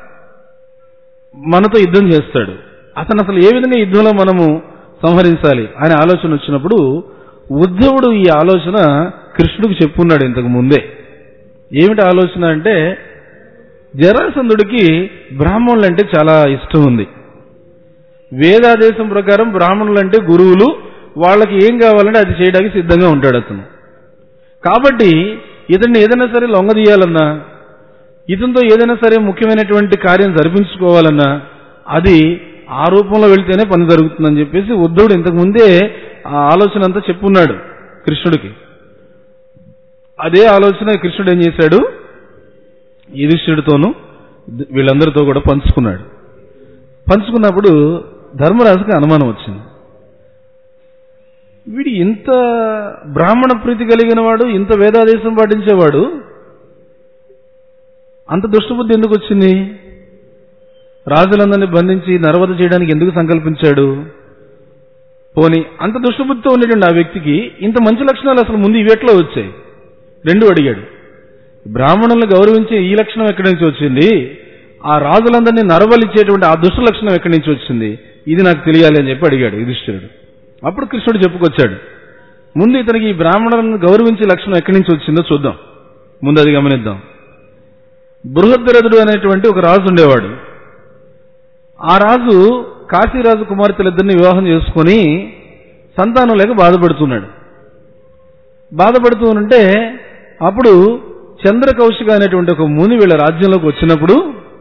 మనతో యుద్ధం చేస్తాడు అతను అసలు ఏ విధంగా యుద్ధంలో మనము సంహరించాలి అనే ఆలోచన వచ్చినప్పుడు ఉద్ధవుడు ఈ ఆలోచన కృష్ణుడికి చెప్పున్నాడు ఇంతకు ముందే ఏమిటి ఆలోచన అంటే జరాసంధుడికి బ్రాహ్మణులు అంటే చాలా ఇష్టం ఉంది వేదాదేశం ప్రకారం బ్రాహ్మణులు అంటే గురువులు వాళ్ళకి ఏం కావాలంటే అది చేయడానికి సిద్ధంగా ఉంటాడు అతను కాబట్టి ఇతన్ని ఏదైనా సరే లొంగదీయాలన్నా ఇతనితో ఏదైనా సరే ముఖ్యమైనటువంటి కార్యం జరిపించుకోవాలన్నా అది ఆ రూపంలో వెళ్తేనే పని జరుగుతుందని చెప్పేసి ఉద్ధవుడు ఇంతకు ముందే ఆ ఆలోచన అంతా చెప్పున్నాడు కృష్ణుడికి అదే ఆలోచన కృష్ణుడు ఏం చేశాడు యుధిష్ఠుడితోనూ వీళ్ళందరితో కూడా పంచుకున్నాడు పంచుకున్నప్పుడు ధర్మరాజుకి అనుమానం వచ్చింది వీడు ఇంత బ్రాహ్మణ ప్రీతి కలిగిన వాడు ఇంత వేదాదేశం పాటించేవాడు అంత దుష్టబుద్ధి ఎందుకు వచ్చింది రాజులందరినీ బంధించి నరవధ చేయడానికి ఎందుకు సంకల్పించాడు పోని అంత దుష్టబుద్ధితో ఉండేటువంటి ఆ వ్యక్తికి ఇంత మంచి లక్షణాలు అసలు ముందు ఇవేట్లో వచ్చాయి రెండు అడిగాడు బ్రాహ్మణులను గౌరవించే ఈ లక్షణం ఎక్కడి నుంచి వచ్చింది ఆ రాజులందరినీ నరవలిచ్చేటువంటి ఆ దుష్ట లక్షణం ఎక్కడి నుంచి వచ్చింది ఇది నాకు తెలియాలి అని చెప్పి అడిగాడు యుధిష్ఠిరుడు అప్పుడు కృష్ణుడు చెప్పుకొచ్చాడు ముందు ఇతనికి ఈ బ్రాహ్మణులను గౌరవించే లక్షణం ఎక్కడి నుంచి వచ్చిందో చూద్దాం ముందు అది గమనిద్దాం బృహద్రథుడు అనేటువంటి ఒక రాజు ఉండేవాడు ఆ రాజు కాశీరాజు కుమార్తెలిద్దరిని వివాహం చేసుకుని సంతానం లేక బాధపడుతున్నాడు బాధపడుతూ ఉంటే అప్పుడు చంద్రకౌశిక అనేటువంటి ఒక ముని వీళ్ళ రాజ్యంలోకి వచ్చినప్పుడు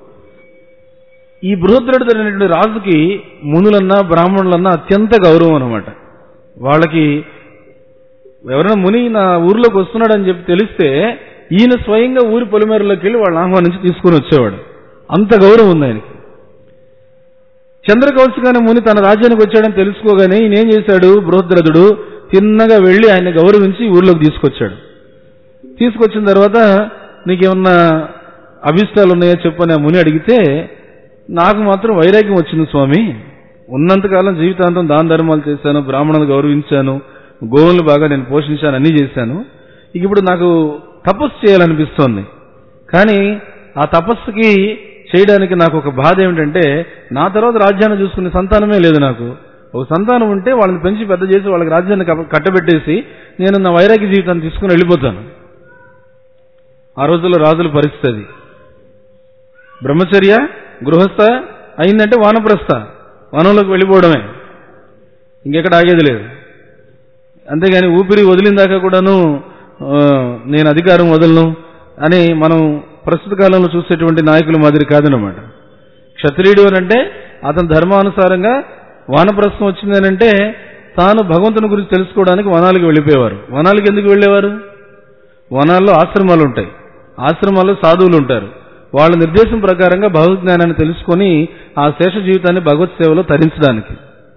ఈ బృహద్రథుడు అనేటువంటి రాజుకి మునులన్నా బ్రాహ్మణులన్నా అత్యంత గౌరవం అనమాట వాళ్ళకి ఎవరైనా ముని నా ఊర్లోకి వస్తున్నాడని చెప్పి తెలిస్తే ఈయన స్వయంగా ఊరి పొలిమేరలోకి వెళ్ళి వాళ్ళని ఆహ్వానించి తీసుకుని వచ్చేవాడు అంత గౌరవం ఉంది ఆయనకి చంద్రకౌశికాని ముని తన రాజ్యానికి వచ్చాడని తెలుసుకోగానే ఈయన ఏం చేశాడు బృహద్రథుడు తిన్నగా వెళ్లి ఆయన గౌరవించి ఊర్లోకి తీసుకొచ్చాడు తీసుకొచ్చిన తర్వాత నీకేమన్నా అభిష్టాలు ఉన్నాయో చెప్పని ఆ ముని అడిగితే నాకు మాత్రం వైరాగ్యం వచ్చింది స్వామి ఉన్నంతకాలం జీవితాంతం దాన ధర్మాలు చేశాను బ్రాహ్మణులు గౌరవించాను గోవులు బాగా నేను పోషించాను అన్నీ చేశాను ఇక ఇప్పుడు నాకు తపస్సు చేయాలనిపిస్తోంది కానీ ఆ తపస్సుకి చేయడానికి నాకు ఒక బాధ ఏమిటంటే నా తర్వాత రాజ్యాన్ని చూసుకునే సంతానమే లేదు నాకు ఒక సంతానం ఉంటే వాళ్ళని పెంచి పెద్ద చేసి వాళ్ళకి రాజ్యాన్ని కప్ప- కట్టబెట్టేసి నేను నా వైరాగ్య జీవితాన్ని తీసుకుని వెళ్ళిపోతాను ఆ రోజుల్లో రాజుల పరిస్థితి అది బ్రహ్మచర్య గృహస్థ అయిందంటే వానప్రస్థ వనంలోకి వెళ్ళిపోవడమే ఇంకెక్కడ ఆగేది లేదు అంతేగాని ఊపిరి వదిలిన దాకా కూడాను ఆ, నేను అధికారం వదలను అని మనం ప్రస్తుత కాలంలో చూసేటువంటి నాయకుల మాదిరి కాదనమాట క్షత్రియుడు అని అంటే అతని ధర్మానుసారంగా వానప్రస్థం వచ్చింది అని అంటే తాను భగవంతుని గురించి తెలుసుకోవడానికి వనాలకు వెళ్ళిపోయేవారు వనాలకు ఎందుకు వెళ్ళేవారు వనాల్లో ఆశ్రమాలు ఉంటాయి ఆశ్రమాల్లో సాధువులు ఉంటారు వాళ్ళ నిర్దేశం ప్రకారంగా భగవద్ జ్ఞానాన్ని తెలుసుకొని ఆ శేష జీవితాన్ని భగవత్ సేవలో తరించడానికి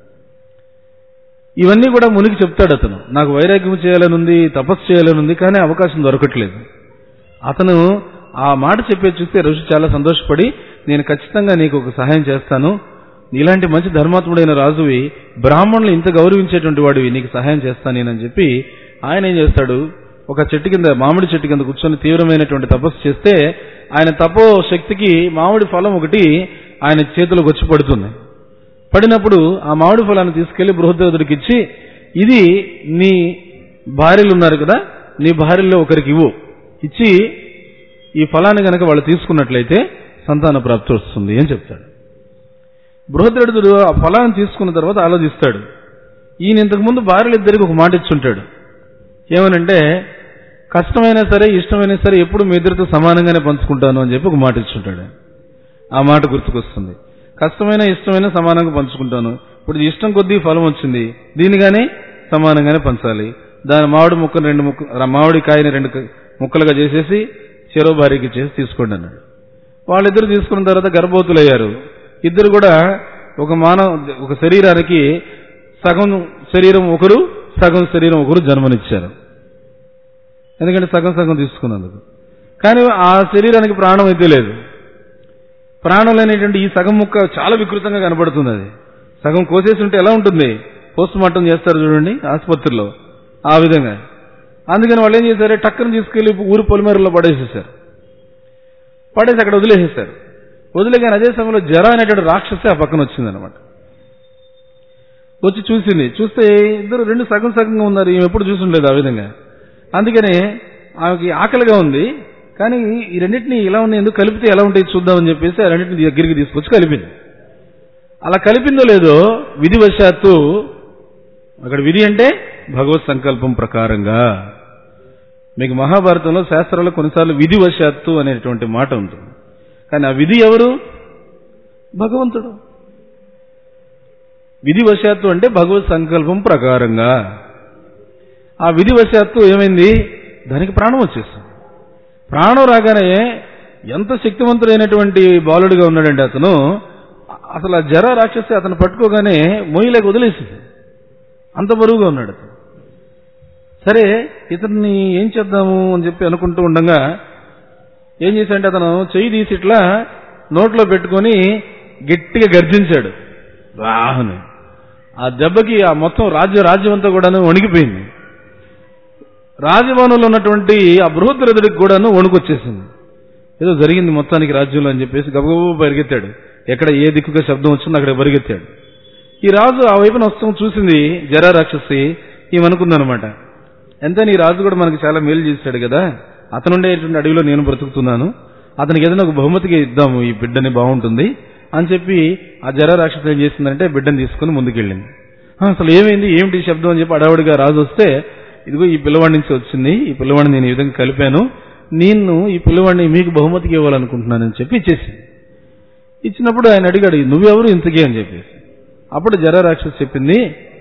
ఇవన్నీ కూడా మునికి చెప్తాడు అతను నాకు వైరాగ్యం చేయాలనుంది తపస్సు చేయాలనుంది కానీ అవకాశం దొరకట్లేదు అతను ఆ మాట చెప్పేది చూస్తే ఋషి చాలా సంతోషపడి నేను ఖచ్చితంగా నీకు ఒక సహాయం చేస్తాను ఇలాంటి మంచి ధర్మాత్ముడైన రాజువి బ్రాహ్మణులు ఇంత గౌరవించేటువంటి వాడివి నీకు సహాయం చేస్తాను నేనని చెప్పి ఆయన ఏం చేస్తాడు ఒక చెట్టు కింద మామిడి చెట్టు కింద కూర్చొని తీవ్రమైనటువంటి తపస్సు చేస్తే ఆయన తపో శక్తికి మామిడి ఫలం ఒకటి ఆయన చేతిలోకి వచ్చి పడుతుంది పడినప్పుడు ఆ మామిడి ఫలాన్ని తీసుకెళ్లి బృహద్దేవుడికి ఇచ్చి ఇది నీ భార్యలు ఉన్నారు కదా నీ భార్యల్లో ఒకరికి ఇవ్వు ఇచ్చి ఈ ఫలాన్ని గనక వాళ్ళు తీసుకున్నట్లయితే సంతాన ప్రాప్తి వస్తుంది అని చెప్తాడు బృహద్రథుడు ఆ ఫలాన్ని తీసుకున్న తర్వాత ఆలోచిస్తాడు ఈయన ఇంతకు ముందు భార్యలు ఇద్దరికి ఒక మాట ఇచ్చుంటాడు ఏమనంటే కష్టమైనా సరే ఇష్టమైనా సరే ఎప్పుడు మీ ఇద్దరితో సమానంగానే పంచుకుంటాను అని చెప్పి ఒక మాట ఇచ్చుంటాడు ఆ మాట గుర్తుకొస్తుంది కష్టమైన ఇష్టమైన సమానంగా పంచుకుంటాను ఇప్పుడు ఇది ఇష్టం కొద్దీ ఫలం వచ్చింది దీనిగానే సమానంగానే పంచాలి దాని మామిడి ముక్కను రెండు ముక్క మామిడి కాయని రెండు క- ముక్కలుగా చేసేసి చెరో భార్యకి చేసి తీసుకోండి అన్నాడు వాళ్ళిద్దరు తీసుకున్న తర్వాత గర్భవతులయ్యారు ఇద్దరు కూడా ఒక మానవ ఒక శరీరానికి సగం శరీరం ఒకరు సగం శరీరం ఒకరు జన్మనిచ్చారు ఎందుకంటే సగం సగం తీసుకున్నందుకు కానీ ఆ శరీరానికి ప్రాణం అయితే లేదు ప్రాణం లేనటువంటి ఈ సగం ముక్క చాలా వికృతంగా కనబడుతుంది అది సగం కోసేసి ఉంటే ఎలా ఉంటుంది పోస్ట్ మార్టం చేస్తారు చూడండి ఆసుపత్రిలో ఆ విధంగా అందుకని వాళ్ళు ఏం చేశారు టక్కన తీసుకెళ్లి ఊరు పొలిమేరలో పడేసేసారు పడేసి అక్కడ వదిలేసేసారు వదిలేగానే అదే సమయంలో జర అనేటువంటి రాక్షసి ఆ పక్కన వచ్చిందనమాట వచ్చి చూసింది చూస్తే ఇద్దరు రెండు సగం సగంగా ఉన్నారు ఈమె ఎప్పుడు చూసుండలేదు ఆ విధంగా అందుకనే ఆమెకి ఆకలిగా ఉంది కానీ ఈ రెండింటిని ఇలా ఉన్నాయి ఎందుకు కలిపితే ఎలా ఉంటాయి చూద్దామని చెప్పేసి ఆ రెండింటిని దగ్గరికి తీసుకొచ్చి కలిపింది అలా కలిపిందో లేదో విధివశాత్తు అక్కడ విధి అంటే భగవత్ సంకల్పం ప్రకారంగా మీకు మహాభారతంలో శాస్త్రాల్లో కొన్నిసార్లు విధివశాత్తు అనేటువంటి మాట ఉంటుంది కానీ ఆ విధి ఎవరు భగవంతుడు విధివశాత్తు అంటే భగవత్ సంకల్పం ప్రకారంగా ఆ విధివశాత్తు ఏమైంది దానికి ప్రాణం వచ్చేస్తుంది ప్రాణం రాగానే ఎంత శక్తివంతుడైనటువంటి బాలుడిగా ఉన్నాడంటే అతను అసలు ఆ జర రాక్షసి అతను పట్టుకోగానే మొయ్యలేక వదిలేసింది అంత బరువుగా ఉన్నాడు అతను సరే ఇతన్ని ఏం చేద్దాము అని చెప్పి అనుకుంటూ ఉండగా ఏం చేశాడంటే అతను చెయ్యి తీసి ఇట్లా నోట్లో పెట్టుకొని గట్టిగా గర్జించాడు రాహుని ఆ దెబ్బకి ఆ మొత్తం రాజ్య రాజ్యం అంతా కూడాను వణికిపోయింది రాజభవనంలో ఉన్నటువంటి ఆ బృహద్రథుడికి కూడాను వణుకొచ్చేసింది ఏదో జరిగింది మొత్తానికి రాజ్యంలో అని చెప్పేసి గబగబ పరిగెత్తాడు ఎక్కడ ఏ దిక్కుగా శబ్దం వచ్చిందో అక్కడ పరిగెత్తాడు ఈ రాజు ఆ వైపున వస్తాం చూసింది జరా రాక్షసి ఏమనుకుందనమాట ఎంతని ఈ రాజు కూడా మనకి చాలా మేలు చేశాడు కదా అతను ఉండేటువంటి అడవిలో నేను బ్రతుకుతున్నాను అతనికి ఏదైనా ఒక బహుమతిగా ఇద్దాము ఈ బిడ్డని బాగుంటుంది అని చెప్పి ఆ జరా రాక్షసి ఏం చేసిందంటే బిడ్డని తీసుకుని ముందుకెళ్ళింది "ఆ, అసలు ఏమైంది ఏమిటి ఈ శబ్దం అని చెప్పి అడవుడిగా రాజు వస్తే ఇదిగో ఈ పిల్లవాడి నుంచి వచ్చింది ఈ పిల్లవాడిని నేను ఈ విధంగా కలిపాను నేను ఈ పిల్లవాడిని మీకు బహుమతికి ఇవ్వాలనుకుంటున్నానని చెప్పి ఇచ్చేసింది ఇచ్చినప్పుడు ఆయన అడిగాడు నువ్వెవరు ఇంతకీ అని చెప్పేసి అప్పుడు జర రాక్షసి చెప్పింది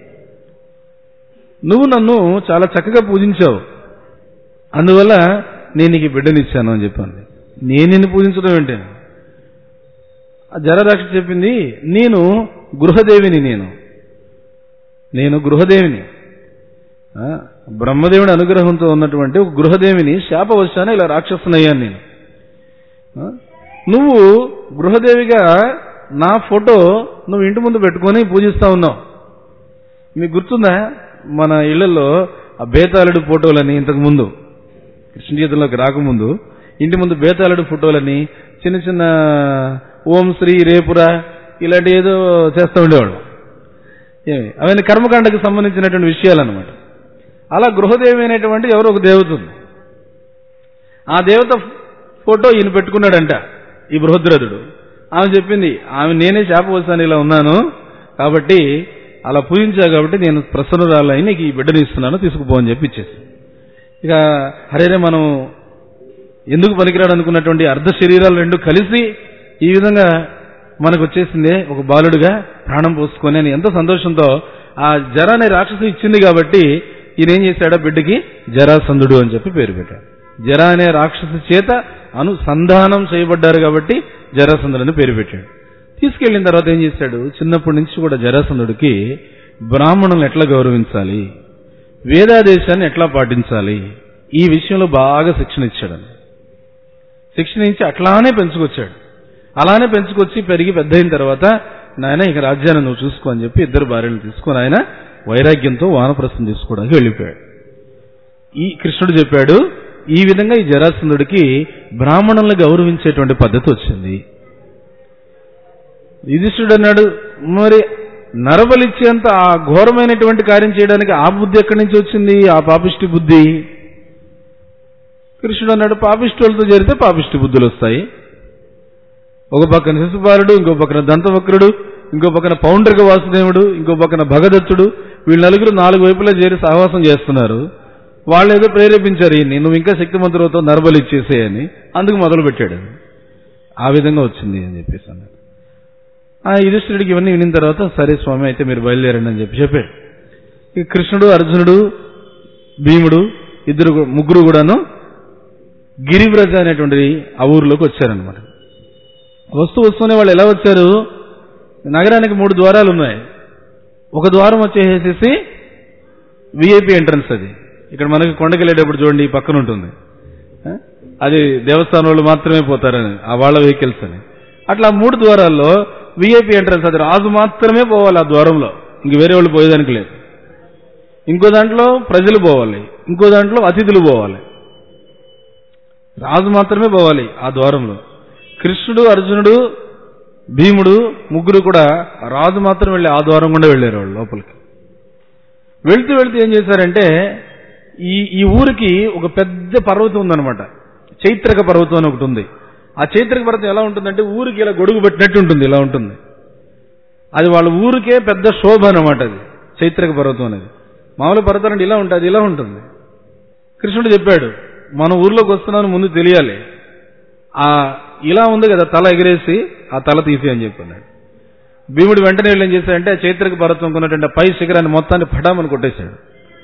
నువ్వు నన్ను చాలా చక్కగా పూజించావు అందువల్ల నేను నీకు ఈ బిడ్డనిచ్చాను అని చెప్పాను నేను నిన్ను పూజించడం ఏంటి ఆ జర రాక్షసి చెప్పింది నేను గృహదేవిని నేను నేను గృహదేవిని ఆ, బ్రహ్మదేవుడి అనుగ్రహంతో ఉన్నటువంటి ఒక గృహదేవిని శాపవశాన ఇలా రాక్షసునయ్యాను నేను ఆ, నువ్వు గృహదేవిగా నా ఫోటో నువ్వు ఇంటి ముందు పెట్టుకొని పూజిస్తా ఉన్నావు మీకు గుర్తుందా మన ఇళ్లలో ఆ బేతాళుడు ఫోటోలని ఇంతకు ముందు కృష్ణగీతంలోకి రాకముందు ఇంటి ముందు బేతాళుడు ఫోటోలని చిన్న చిన్న ఓం శ్రీ రేపురా ఇలాంటి ఏదో చేస్తూ ఉండేవాడు ఏమి అవన్నీ కర్మకాండకు సంబంధించినటువంటి విషయాలు అనమాట అలా గృహదేవి అనేటువంటి ఎవరో ఒక దేవత ఉంది ఆ దేవత ఫోటో ఈయన పెట్టుకున్నాడంట ఈ బృహద్రథుడు ఆమె చెప్పింది ఆమె నేనే శాపవశాన్ని ఇలా ఉన్నాను కాబట్టి అలా పూజించా కాబట్టి నేను ప్రసన్నురాలై నీకు ఈ బిడ్డని ఇస్తున్నాను తీసుకుపో అని చెప్పి ఇచ్చేసి ఇక హరేరే మనం ఎందుకు పనికిరాడు అనుకున్నటువంటి అర్ధ శరీరాలు రెండు కలిసి ఈ విధంగా మనకు వచ్చేసిందే ఒక బాలుడుగా ప్రాణం పోసుకొని అని ఎంతో సంతోషంతో ఆ జర అనే రాక్షసు ఇచ్చింది కాబట్టి ఈయన ఏం చేశాడో బిడ్డకి జరాసంధుడు అని చెప్పి పేరు పెట్టాడు జర అనే రాక్షసు చేత అనుసంధానం చేయబడ్డారు కాబట్టి జరాసంధుడు అని పేరు పెట్టాడు తీసుకెళ్లిన తర్వాత ఏం చేశాడు చిన్నప్పటి నుంచి కూడా జరాసంధుడికి బ్రాహ్మణులను ఎట్లా గౌరవించాలి వేదాదేశాన్ని ఎట్లా పాటించాలి ఈ విషయంలో బాగా శిక్షణ ఇచ్చాడు శిక్షణ ఇచ్చి అట్లానే పెంచుకొచ్చాడు అలానే పెంచుకొచ్చి పెరిగి పెద్ద అయిన తర్వాత నాయన ఇక రాజ్యాన్ని నువ్వు చూసుకో అని చెప్పి ఇద్దరు భార్యలు తీసుకొని ఆయన వైరాగ్యంతో వానప్రస్థం తీసుకోవడానికి వెళ్ళిపోయాడు ఈ కృష్ణుడు చెప్పాడు ఈ విధంగా ఈ జరాసంధుడికి బ్రాహ్మణుల్ని గౌరవించేటువంటి పద్ధతి వచ్చింది యుధిష్ఠుడు అన్నాడు మరి నరబలిచ్చేంత ఆ ఘోరమైనటువంటి కార్యం చేయడానికి ఆ బుద్ధి ఎక్కడి నుంచి వచ్చింది ఆ పాపిష్టి బుద్ధి కృష్ణుడు అన్నాడు పాపిష్టులతో చేరితే పాపిష్టి బుద్ధులు వస్తాయి ఒక పక్కన శిశుపాలుడు ఇంకో పక్కన దంతవక్రుడు ఇంకో పక్కన పౌండ్రిక వాసుదేవుడు ఇంకో పక్కన భగదత్తుడు వీళ్ళు నలుగురు నాలుగు వైపులా చేరి సహవాసం చేస్తున్నారు వాళ్ళు ఏదో ప్రేరేపించారు ఈయన్ని నువ్వు ఇంకా శక్తిమంతులతో నరబలి ఇచ్చేసేయని అందుకు మొదలు పెట్టాడు ఆ విధంగా వచ్చింది అని చెప్పేసి అన్నాడు ఆ యుధిష్ఠుడికి ఇవన్నీ వినిన తర్వాత సరే స్వామి అయితే మీరు బయలుదేరండి అని చెప్పి చెప్పాడు ఇక కృష్ణుడు అర్జునుడు భీముడు ఇద్దరు గు- ముగ్గురు కూడాను గిరివ్రజ అనేటువంటి ఆ ఊర్లోకి వచ్చారనమాట వస్తూ వస్తూనే వాళ్ళు ఎలా వచ్చారు నగరానికి మూడు ద్వారాలు ఉన్నాయి ఒక ద్వారం వచ్చేసేసి విఐపి ఎంట్రన్స్ అది ఇక్కడ మనకి కొండకి వెళ్ళేటప్పుడు చూడండి ఈ పక్కన ఉంటుంది ఆ? అది దేవస్థానం వాళ్ళు మాత్రమే పోతారని ఆ వాళ్ళ వెహికల్స్ అని అట్లా మూడు ద్వారాల్లో విఐపి ఎంట్రన్స్ అది రాజు మాత్రమే పోవాలి ఆ ద్వారంలో ఇంక వేరే వాళ్ళు పోయేదానికి లేదు ఇంకో దాంట్లో ప్రజలు పోవాలి ఇంకో దాంట్లో అతిథులు పోవాలి రాజు మాత్రమే పోవాలి ఆ ద్వారంలో కృష్ణుడు అర్జునుడు భీముడు ముగ్గురు కూడా రాజు మాత్రం వెళ్ళి ఆ ద్వారం గుండా వెళ్ళారు వాళ్ళు లోపలికి వెళ్తూ వెళ్తూ ఏం చేశారంటే ఈ ఈ ఊరికి ఒక పెద్ద పర్వతం ఉందన్నమాట చైత్రక పర్వతం అని ఒకటి ఉంది ఆ చైత్రక పర్వతం ఎలా ఉంటుందంటే ఊరికి ఇలా గొడుగు పెట్టినట్టు ఉంటుంది ఇలా ఉంటుంది అది వాళ్ళ ఊరికే పెద్ద శోభ అన్నమాట అది చైత్రక పర్వతం అనేది మామూలు పర్వతం అంటే ఇలా ఉంటుంది ఇలా ఉంటుంది కృష్ణుడు చెప్పాడు మన ఊర్లోకి వస్తున్నాను ముందు తెలియాలి ఆ ఇలా ఉంది కదా తల ఎగిరేసి ఆ తల తీసి అని చెప్పన్నాడు భీముడు వెంటనే వెళ్ళి ఏం చేశాడంటే ఆ చైత్రక పర్వతం ఉన్నటువంటి ఆ పై శిఖరాన్ని మొత్తాన్ని పటామని కొట్టేశాడు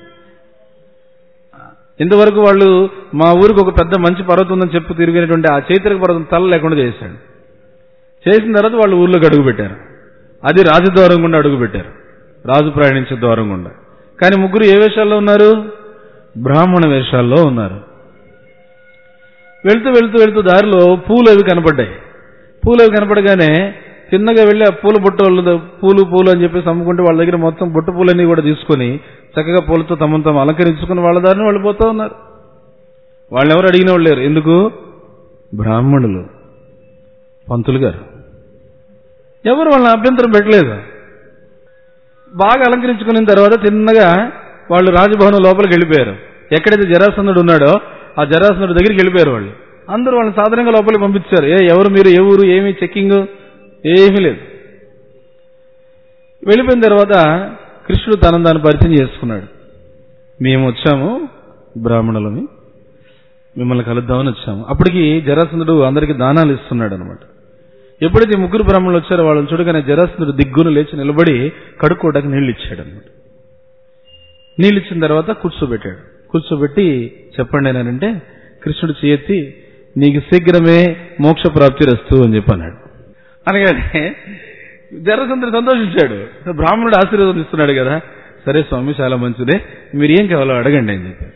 ఇంతవరకు వాళ్ళు మా ఊరికి ఒక పెద్ద మంచి పర్వతం ఉందని చెప్పు తిరిగినటువంటి ఆ చైత్రక పర్వతం తల లేకుండా చేశాడు చేసిన తర్వాత వాళ్ళు ఊర్లోకి అడుగు పెట్టారు అది రాజద్వారం గుండా అడుగు పెట్టారు రాజు ప్రయాణించే ద్వారం గుండా కానీ ముగ్గురు ఏ వేషాల్లో ఉన్నారు బ్రాహ్మణ వేషాల్లో ఉన్నారు వెళ్తూ వెళ్తూ వెళ్తూ దారిలో పూలు అవి కనపడ్డాయి పూలు అవి కనపడగానే చిన్నగా వెళ్ళి ఆ పూల బుట్ట వాళ్ళు పూలు పూలు అని చెప్పేసి అమ్ముకుంటే వాళ్ళ దగ్గర మొత్తం బుట్ట పూలన్నీ కూడా తీసుకొని చక్కగా పూలతో తమను తాము అలంకరించుకుని వాళ్ళ దారిని వాళ్ళు పోతూ ఉన్నారు వాళ్ళు ఎవరు అడిగిన వాళ్ళు లేరు ఎందుకు బ్రాహ్మణులు పంతులు గారు ఎవరు వాళ్ళని అభ్యంతరం పెట్టలేదు బాగా అలంకరించుకున్న తర్వాత తిన్నగా వాళ్ళు రాజభవనం లోపలికి వెళ్ళిపోయారు ఎక్కడైతే జరాసంధుడు ఉన్నాడో ఆ జరాసంధుడి దగ్గరికి వెళ్ళిపోయారు వాళ్ళు అందరూ వాళ్ళని సాధారణంగా లోపలికి పంపించారు ఏ ఎవరు మీరు ఏ ఊరు ఏమి చెక్కింగ్ ఏమీ లేదు వెళ్ళిపోయిన తర్వాత కృష్ణుడు తనను దాన్ని పరిచయం చేసుకున్నాడు మేము వచ్చాము బ్రాహ్మణులని మిమ్మల్ని కలుద్దామని వచ్చాము అప్పటికి జరాసంధుడు అందరికి దానాలు ఇస్తున్నాడు అనమాట ఎప్పుడైతే ఈ ముగ్గురు బ్రాహ్మణులు వచ్చారో వాళ్ళని చూడగానే జరాసంధుడు దిగ్గును లేచి నిలబడి కడుక్కోవడానికి నీళ్లు ఇచ్చాడు అనమాట నీళ్ళు ఇచ్చిన తర్వాత కూర్చోబెట్టాడు కూర్చోబెట్టి చెప్పండి నేనంటే కృష్ణుడు చేయెత్తి నీకు శీఘ్రమే మోక్ష ప్రాప్తి రస్తు అని చెప్పి అన్నాడు అనగానే జరసంతుడు సంతోషించాడు బ్రాహ్మణుడు ఆశీర్వాదం ఇస్తున్నాడు కదా సరే స్వామి చాలా మంచిదే మీరు ఏం కావాలో అడగండి అని చెప్పారు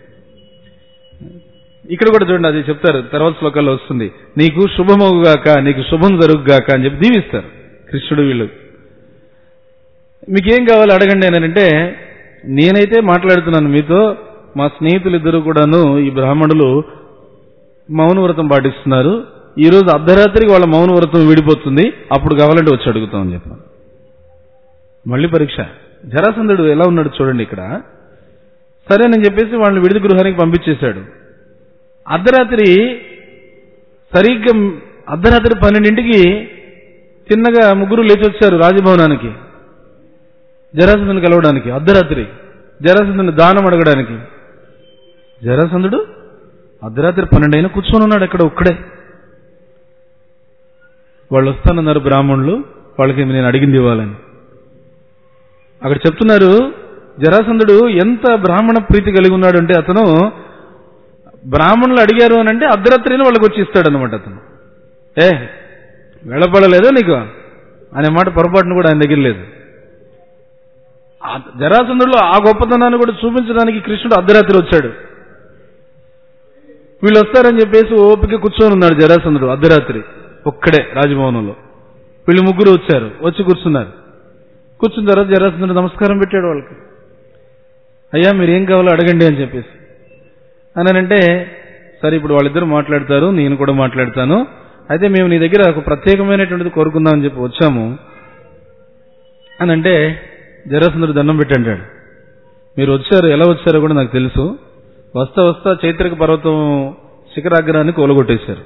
ఇక్కడ కూడా చూడండి అది చెప్తారు తర్వాత శ్లోకాల్లో వస్తుంది నీకు శుభమవుగాక నీకు శుభం జరుగుగాక అని చెప్పి దీవిస్తారు కృష్ణుడు వీళ్ళు మీకేం కావాలో అడగండి అని అంటే నేనైతే మాట్లాడుతున్నాను మీతో మా స్నేహితులు ఇద్దరు కూడాను ఈ బ్రాహ్మణులు మౌన వ్రతం పాటిస్తున్నారు ఈ రోజు అర్ధరాత్రికి వాళ్ళ మౌన వ్రతం విడిపోతుంది అప్పుడు కావాలంటే వచ్చి అడుగుతామని చెప్పాను మళ్ళీ పరీక్ష జరాసంధుడు ఎలా ఉన్నాడు చూడండి ఇక్కడ సరేనని చెప్పేసి వాళ్ళని విడిది గృహానికి పంపించేశాడు అర్ధరాత్రి సరిగ్గా అర్ధరాత్రి పన్నెండింటికి చిన్నగా ముగ్గురు లేచి వచ్చారు రాజభవనానికి జరాసంధుని కలవడానికి అర్ధరాత్రి జరాసంధుని దానం అడగడానికి జరాసంధుడు అర్ధరాత్రి పన్నెండైనా కూర్చొని ఉన్నాడు అక్కడ ఒక్కడే వాళ్ళు వస్తానన్నారు బ్రాహ్మణులు వాళ్ళకి నేను అడిగింది ఇవ్వాలని అక్కడ చెప్తున్నారు జరాసంధుడు ఎంత బ్రాహ్మణ ప్రీతి కలిగి ఉన్నాడు అంటే అతను బ్రాహ్మణులు అడిగారు అని అంటే అర్ధరాత్రిని వాళ్ళకి వచ్చి ఇస్తాడు అనమాట అతను ఏ వెళ్ళపడలేదా నీకు అనే మాట పొరపాటును కూడా ఆయన దగ్గర లేదు ఆ జరాసంధుడిలో ఆ గొప్పతనాన్ని కూడా చూపించడానికి కృష్ణుడు అర్ధరాత్రి వచ్చాడు వీళ్ళు వస్తారని చెప్పేసి ఓపిక కూర్చొని ఉన్నాడు జరాసంధుడు అర్ధరాత్రి ఒక్కడే రాజభవనంలో వీళ్ళు ముగ్గురు వచ్చారు వచ్చి కూర్చున్నారు కూర్చున్న తర్వాత జరాసంధుడు నమస్కారం పెట్టాడు వాళ్ళకి అయ్యా మీరు ఏం కావాలో అడగండి అని చెప్పేసి అని అంటే సరే ఇప్పుడు వాళ్ళిద్దరు మాట్లాడతారు నేను కూడా మాట్లాడతాను అయితే మేము నీ దగ్గర ఒక ప్రత్యేకమైనటువంటిది కోరుకుందామని చెప్పి వచ్చాము అని అంటే జరాసంధుడు దండం పెట్టి అంటాడు మీరు వచ్చారు ఎలా వచ్చారో కూడా నాకు తెలుసు వస్తా వస్తా చైత్రక పర్వతం శిఖరాగ్రాన్ని కూలగొట్టేశారు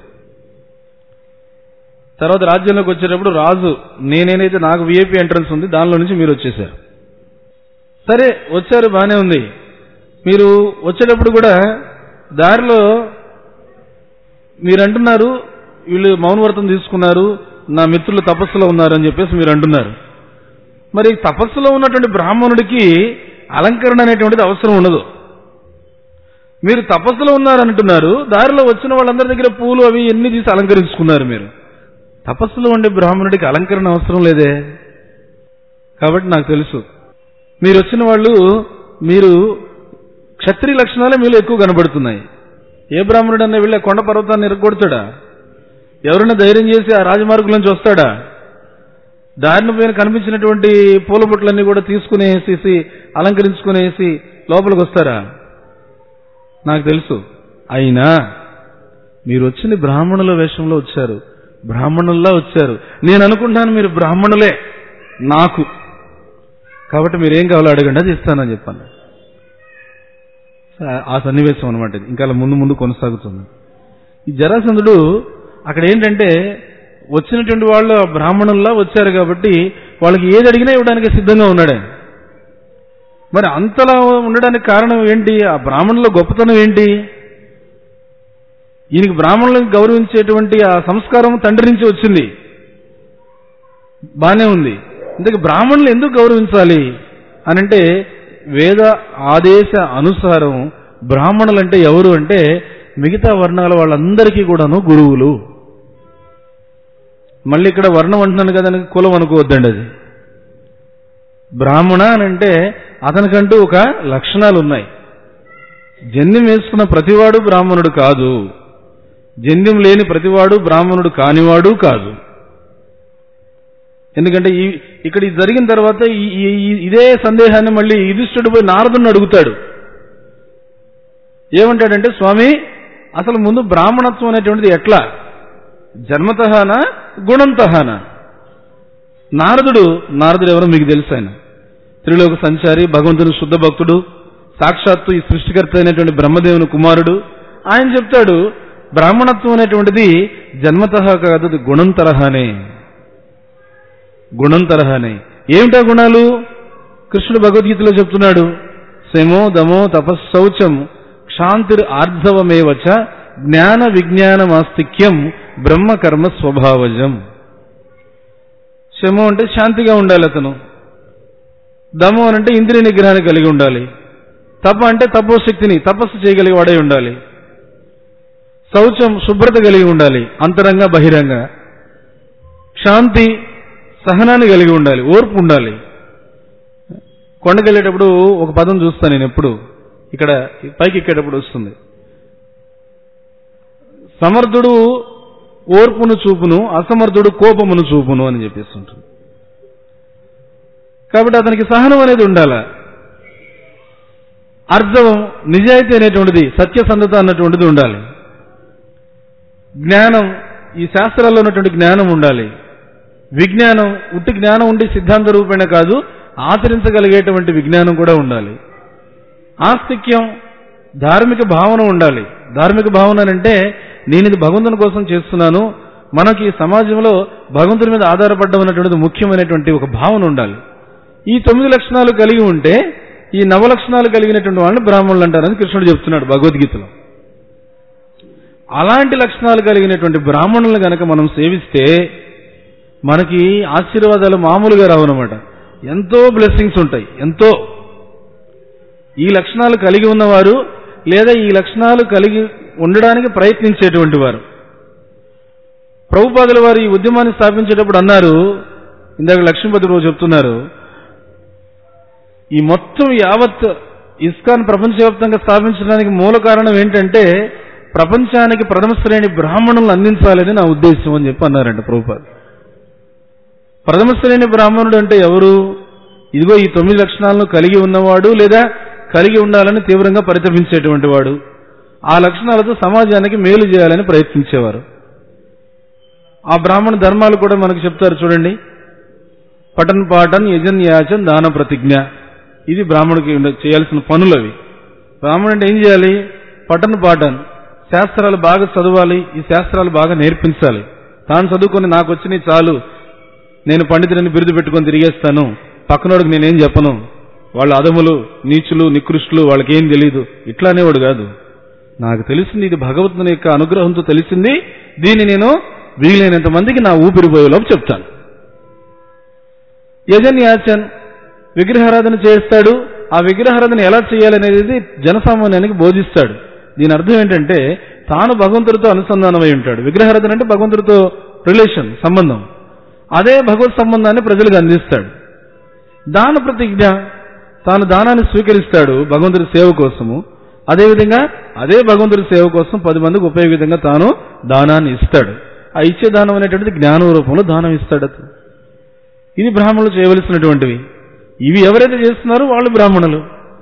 తర్వాత రాజ్యంలోకి వచ్చేటప్పుడు రాజు నేనేనైతే నాకు విఐపి ఎంట్రన్స్ ఉంది దానిలో నుంచి మీరు వచ్చేసారు సరే వచ్చారు బానే ఉంది మీరు వచ్చేటప్పుడు కూడా దారిలో మీరు అంటున్నారు వీళ్ళు మౌనవ్రతం తీసుకున్నారు నా మిత్రులు తపస్సులో ఉన్నారు అని చెప్పేసి మీరు అంటున్నారు మరి తపస్సులో ఉన్నటువంటి బ్రాహ్మణుడికి అలంకరణ అనేటువంటిది అవసరం ఉండదు మీరు తపస్సులో ఉన్నారంటున్నారు దారిలో వచ్చిన వాళ్ళందరి దగ్గర పూలు అవి ఎన్ని తీసి అలంకరించుకున్నారు మీరు తపస్సులో ఉండే బ్రాహ్మణుడికి అలంకరణ అవసరం లేదే కాబట్టి నాకు తెలుసు మీరు వచ్చిన వాళ్ళు మీరు క్షత్రియ లక్షణాలే మీలో ఎక్కువ కనబడుతున్నాయి ఏ బ్రాహ్మణుడు అన్న వెళ్ళే కొండ పర్వతాన్ని ఎరగొడతాడా ఎవరైనా ధైర్యం చేసి ఆ రాజమార్గంలోంచి వస్తాడా దారిని పైన కనిపించినటువంటి పూల బుట్టలన్నీ కూడా తీసుకునేసేసి అలంకరించుకునేసి లోపలికి వస్తారా నాకు తెలుసు అయినా మీరు వచ్చింది బ్రాహ్మణుల వేషంలో వచ్చారు బ్రాహ్మణుల్లా వచ్చారు నేను అనుకుంటాను మీరు బ్రాహ్మణులే నాకు కాబట్టి మీరేం కావాలో అడగండి అది ఇస్తానని చెప్పాను ఆ సన్నివేశం అనమాట ఇది. ఇంకా అలా ముందు ముందు కొనసాగుతుంది ఈ జరాసంధుడు అక్కడ ఏంటంటే వచ్చినటువంటి వాళ్ళు ఆ బ్రాహ్మణుల్లా వచ్చారు కాబట్టి వాళ్ళకి ఏది అడిగినా ఇవ్వడానికి సిద్ధంగా ఉన్నాడు ఆయన. మరి అంతలా ఉండడానికి కారణం ఏంటి ఆ బ్రాహ్మణుల గొప్పతనం ఏంటి ఈయనకి బ్రాహ్మణులను గౌరవించేటువంటి ఆ సంస్కారం తండ్రి నుంచి వచ్చింది బానే ఉంది ఇంతకు బ్రాహ్మణులు ఎందుకు గౌరవించాలి అనంటే వేద ఆదేశ అనుసారం బ్రాహ్మణులు అంటే ఎవరు అంటే మిగతా వర్ణాల వాళ్ళందరికీ కూడాను గురువులు మళ్ళీ ఇక్కడ వర్ణం అంటున్నాను కదా అని కులం అనుకోవద్దండి అది బ్రాహ్మణ అని అంటే అతనికంటూ ఒక లక్షణాలు ఉన్నాయి జన్యం వేసుకున్న ప్రతివాడు బ్రాహ్మణుడు కాదు జన్యం లేని ప్రతివాడు బ్రాహ్మణుడు కానివాడు కాదు ఎందుకంటే ఈ ఇక్కడ ఇది జరిగిన తర్వాత ఈ- ఈ- ఈ- ఇదే సందేహాన్ని మళ్ళీ యుధిష్ఠుడు పోయి నారదుని అడుగుతాడు ఏమంటాడంటే స్వామి అసలు ముందు బ్రాహ్మణత్వం అనేటువంటిది ఎట్లా జన్మతహానా గుణంతహానా నారదుడు నారదుడు ఎవరో మీకు తెలుసు ఆయన త్రిలోక సంచారి భగవంతుని శుద్ధ భక్తుడు సాక్షాత్తు ఈ సృష్టికర్త అయినటువంటి బ్రహ్మదేవుని కుమారుడు ఆయన చెప్తాడు బ్రాహ్మణత్వం అనేటువంటిది జన్మతహా కాదు అది గుణం తరహానే గుణం తరహానే ఏమిటా గుణాలు కృష్ణుడు భగవద్గీతలో చెప్తున్నాడు శమో దమో తపస్సౌచం క్షాంతిర్ ఆర్ధవమేవచ జ్ఞాన విజ్ఞానమాస్తిక్యం బ్రహ్మ కర్మ స్వభావజం శమం అంటే శాంతిగా ఉండాలి అతను దమం అని అంటే ఇంద్రియ నిగ్రహాన్ని కలిగి ఉండాలి తప అంటే తపోశక్తిని తపస్సు చేయగలిగి వాడే ఉండాలి శౌచం శుభ్రత కలిగి ఉండాలి అంతరంగ బహిరంగ శాంతి సహనాన్ని కలిగి ఉండాలి ఓర్పు ఉండాలి కొండకెళ్ళేటప్పుడు ఒక పదం చూస్తాను నేను ఎప్పుడు ఇక్కడ పైకి ఎక్కేటప్పుడు వస్తుంది సమర్థుడు ఓర్పును చూపును అసమర్థుడు కోపమును చూపును అని చెప్పేసి ఉంటుంది కాబట్టి అతనికి సహనం అనేది ఉండాల అర్ధవం నిజాయితీ అనేటువంటిది సత్యసంధత అన్నటువంటిది ఉండాలి జ్ఞానం ఈ శాస్త్రాల్లో ఉన్నటువంటి జ్ఞానం ఉండాలి విజ్ఞానం ఉట్టి జ్ఞానం ఉండి సిద్ధాంత రూపేణ కాదు ఆచరించగలిగేటువంటి విజ్ఞానం కూడా ఉండాలి ఆస్తిక్యం ధార్మిక భావన ఉండాలి ధార్మిక భావన అంటే నేను ఇది భగవంతుని కోసం చేస్తున్నాను మనకి ఈ సమాజంలో భగవంతుని మీద ఆధారపడడం అనేటువంటిది ముఖ్యమైనటువంటి ఒక భావన ఉండాలి ఈ తొమ్మిది లక్షణాలు కలిగి ఉంటే ఈ నవ లక్షణాలు కలిగినటువంటి వాళ్ళని బ్రాహ్మణులు అంటారని కృష్ణుడు చెప్తున్నాడు భగవద్గీతలో అలాంటి లక్షణాలు కలిగినటువంటి బ్రాహ్మణులను గనక మనం సేవిస్తే మనకి ఆశీర్వాదాలు మామూలుగా రావన్నమాట ఎంతో బ్లెస్సింగ్స్ ఉంటాయి ఎంతో ఈ లక్షణాలు కలిగి ఉన్నవారు లేదా ఈ లక్షణాలు కలిగి ఉండడానికి ప్రయత్నించేటువంటి వారు ప్రభుపాదుల వారు ఈ ఉద్యమాన్ని స్థాపించేటప్పుడు అన్నారు ఇందాక లక్ష్మీపతి రోజు చెప్తున్నారు ఈ మొత్తం యావత్ ఇస్కాన్ ప్రపంచవ్యాప్తంగా స్థాపించడానికి మూల కారణం ఏంటంటే ప్రపంచానికి ప్రథమ శ్రేణి బ్రాహ్మణులను అందించాలని నా ఉద్దేశం అని చెప్పి అన్నారంట ప్రభుపాద్ ప్రథమ శ్రేణి బ్రాహ్మణుడు అంటే ఎవరు ఇదిగో ఈ తొమ్మిది లక్షణాలను కలిగి ఉన్నవాడు లేదా కలిగి ఉండాలని తీవ్రంగా పరితపించేటువంటి వాడు ఆ లక్షణాలతో సమాజానికి మేలు చేయాలని ప్రయత్నించేవారు ఆ బ్రాహ్మణ ధర్మాలు కూడా మనకు చెప్తారు చూడండి పఠన్ పాఠన్ యజన్ యాచన్ దాన ప్రతిజ్ఞ ఇది బ్రాహ్మణుడికి ఉండ- చేయాల్సిన పనులు అవి బ్రాహ్మణుడు అంటే ఏం చేయాలి పఠన్ పాఠన్ శాస్త్రాలు బాగా చదవాలి ఈ శాస్త్రాలు బాగా నేర్పించాలి తాను చదువుకొని నాకు వచ్చినాయి చాలు నేను పండితుడిని బిరుదు పెట్టుకొని తిరిగేస్తాను పక్కనోడికి నేనేం చెప్పను వాళ్ళు అదములు నీచులు నికృష్టులు వాళ్ళకేం తెలియదు ఇట్లా అనేవాడు కాదు నాకు తెలిసింది ఇది భగవంతుని యొక్క అనుగ్రహంతో తెలిసింది దీన్ని నేను వీలైనంత మందికి నా ఊపిరిపోయేలోపు చెప్తాను యజన్ యాచన్ విగ్రహారాధన చేస్తాడు ఆ విగ్రహారాధన ఎలా చేయాలనేది జనసామాన్యానికి బోధిస్తాడు దీని అర్థం ఏంటంటే తాను భగవంతుడితో అనుసంధానమై ఉంటాడు విగ్రహారాధన అంటే భగవంతుడితో రిలేషన్ సంబంధం అదే భగవత్ సంబంధాన్ని ప్రజలకు అందిస్తాడు దాన ప్రతిజ్ఞ తాను దానాన్ని స్వీకరిస్తాడు భగవంతుడి సేవ కోసము అదేవిధంగా అదే భగవంతుడి సేవ కోసం పది మందికి ఉపయోగ విధంగా తాను దానాన్ని ఇస్తాడు ఆ ఇచ్చే దానం అనేటువంటిది జ్ఞానం రూపంలో దానం ఇస్తాడు అతను ఇది బ్రాహ్మణులు చేయవలసినటువంటివి ఇవి ఎవరైతే చేస్తున్నారో వాళ్ళు బ్రాహ్మణులు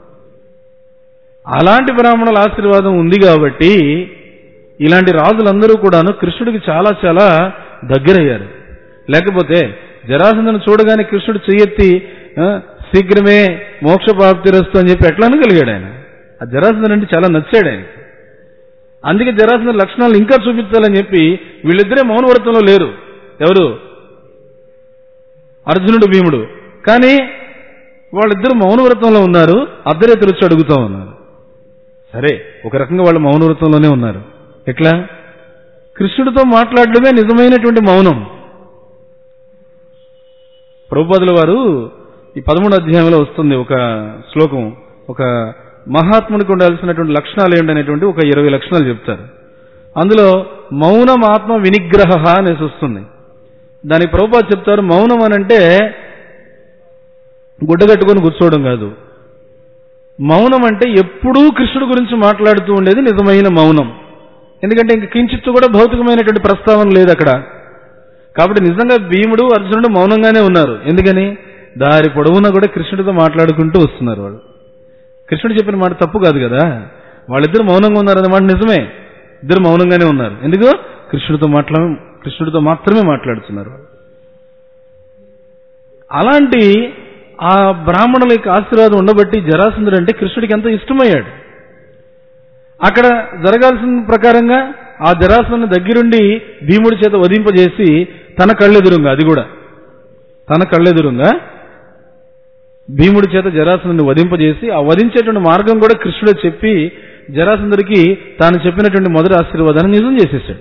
అలాంటి బ్రాహ్మణుల ఆశీర్వాదం ఉంది కాబట్టి ఇలాంటి రాజులందరూ కూడాను కృష్ణుడికి చాలా చాలా దగ్గరయ్యారు లేకపోతే జరాసంధను చూడగానే కృష్ణుడు చెయ్యెత్తి ఆ, శీఘ్రమే మోక్ష ప్రాప్తిరస్తు అని చెప్పి ఎట్లా అనగలిగాడు ఆయన ఆ జరాసంధన్ అంటే చాలా నచ్చాడు ఆయనకి అందుకే జరాసంధ లక్షణాలు ఇంకా చూపించాలని చెప్పి వీళ్ళిద్దరే మౌనవ్రతంలో లేరు ఎవరు అర్జునుడు భీముడు కానీ వాళ్ళిద్దరు మౌనవ్రతంలో ఉన్నారు అర్ధరేతులు వచ్చి అడుగుతా ఉన్నారు సరే ఒక రకంగా వాళ్ళు మౌనవ్రతంలోనే ఉన్నారు ఎట్లా కృష్ణుడితో మాట్లాడడమే నిజమైనటువంటి మౌనం ప్రభుపాదుల వారు ఈ పదమూడు అధ్యాయంలో వస్తుంది ఒక శ్లోకం ఒక మహాత్ముడికి ఉండాల్సినటువంటి లక్షణాలు ఏంటనేటువంటి ఒక ఇరవై లక్షణాలు చెప్తారు అందులో మౌనం ఆత్మ వినిగ్రహ అనేసి వస్తుంది దానికి ప్రభుపాద్ చెప్తారు మౌనం అనంటే గుడ్డగట్టుకొని కూర్చోవడం కాదు మౌనం అంటే ఎప్పుడూ కృష్ణుడు గురించి మాట్లాడుతూ ఉండేది నిజమైన మౌనం ఎందుకంటే ఇంక కించిత్తు కూడా భౌతికమైనటువంటి ప్రస్తావన లేదు అక్కడ కాబట్టి నిజంగా భీముడు అర్జునుడు మౌనంగానే ఉన్నారు ఎందుకని దారి పొడవునా కూడా కృష్ణుడితో మాట్లాడుకుంటూ వస్తున్నారు వాళ్ళు కృష్ణుడు చెప్పిన మాట తప్పు కాదు కదా వాళ్ళిద్దరు మౌనంగా ఉన్నారు అన్నమాట నిజమే ఇద్దరు మౌనంగానే ఉన్నారు ఎందుకు కృష్ణుడితో మాట్లా కృష్ణుడితో మాత్రమే మాట్లాడుతున్నారు వాళ్ళు. అలాంటి ఆ బ్రాహ్మణుల యొక్క ఆశీర్వాదం ఉండబట్టి జరాసంధుడు అంటే కృష్ణుడికి ఎంతో ఇష్టమయ్యాడు అక్కడ జరగాల్సిన ప్రకారంగా ఆ జరాసంధుని దగ్గరుండి భీముడి చేత వధింపజేసి తన కళ్ళెదురుగా అది కూడా తన కళ్ళెదురుగా భీముడి చేత జరాసంధుని వధింపజేసి ఆ వధించేటువంటి మార్గం కూడా కృష్ణుడే చెప్పి జరాసంధుడికి తాను చెప్పినటువంటి మొదటి ఆశీర్వాదాన్ని నిజం చేసేసాడు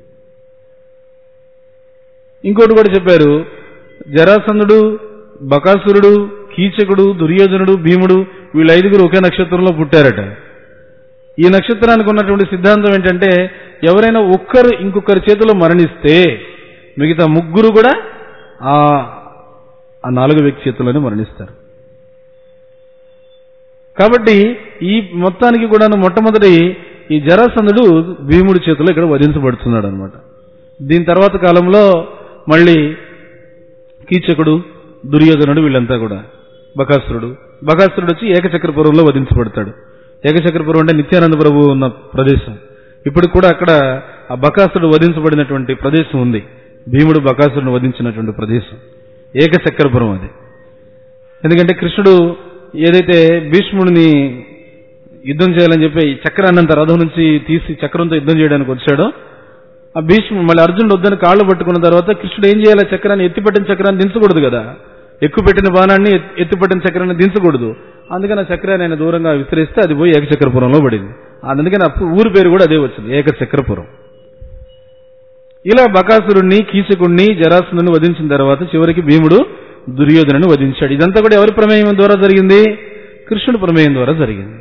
ఇంకోటి కూడా చెప్పారు జరాసంధుడు బకాసురుడు కీచకుడు దుర్యోధనుడు భీముడు వీళ్ళ ఐదుగురు ఒకే నక్షత్రంలో పుట్టారట ఈ నక్షత్రానికి ఉన్నటువంటి సిద్ధాంతం ఏంటంటే ఎవరైనా ఒక్కరు ఇంకొకరి చేతిలో మరణిస్తే మిగతా ముగ్గురు కూడా ఆ ఆ నాలుగు వ్యక్తి చేతిలోనే మరణిస్తారు కాబట్టి ఈ మొత్తానికి కూడాను మొట్టమొదటి ఈ జరాసంధుడు భీముడి చేతిలో ఇక్కడ వధించబడుతున్నాడు అనమాట దీని తర్వాత కాలంలో మళ్ళీ కీచకుడు దుర్యోధనుడు వీళ్ళంతా కూడా బకాసురుడు బకాసురుడు వచ్చి ఏకచక్రపురంలో వధించబడతాడు ఏకచక్రపురం అంటే నిత్యానంద ప్రభు ఉన్న ప్రదేశం ఇప్పుడు కూడా అక్కడ ఆ బకాసురుడు వధించబడినటువంటి ప్రదేశం ఉంది భీముడు బకాసురుడు వధించినటువంటి ప్రదేశం ఏకచక్రపురం అది ఎందుకంటే కృష్ణుడు ఏదైతే భీష్ముడిని యుద్ధం చేయాలని చెప్పి ఈ చక్రాన్నంత రథం నుంచి తీసి చక్రంతో యుద్ధం చేయడానికి వచ్చాడో ఆ భీష్ముడు మళ్ళీ అర్జునుడు వద్దని కాళ్ళు పట్టుకున్న తర్వాత కృష్ణుడు ఏం చేయాలి ఆ చక్రాన్ని ఎత్తిపట్టిన చక్రాన్ని దించకూడదు కదా ఎక్కువ పెట్టిన బాణాన్ని ఎత్- ఎత్తుపట్టిన చక్రాన్ని దించకూడదు అందుకని ఆ చక్రాన్ని ఆయన దూరంగా విసిరిస్తే అది పోయి ఏకచక్రపురంలో పడింది అందుకని ఆ ఊరి పేరు కూడా అదే వచ్చింది ఏకచక్రపురం ఇలా బకాసురుణ్ణి కీచకుణ్ణి జరాసుని వధించిన తర్వాత చివరికి భీముడు దుర్యోధనుని వధించాడు ఇదంతా కూడా ఎవరి ప్రమేయం ద్వారా జరిగింది కృష్ణుడి ప్రమేయం ద్వారా జరిగింది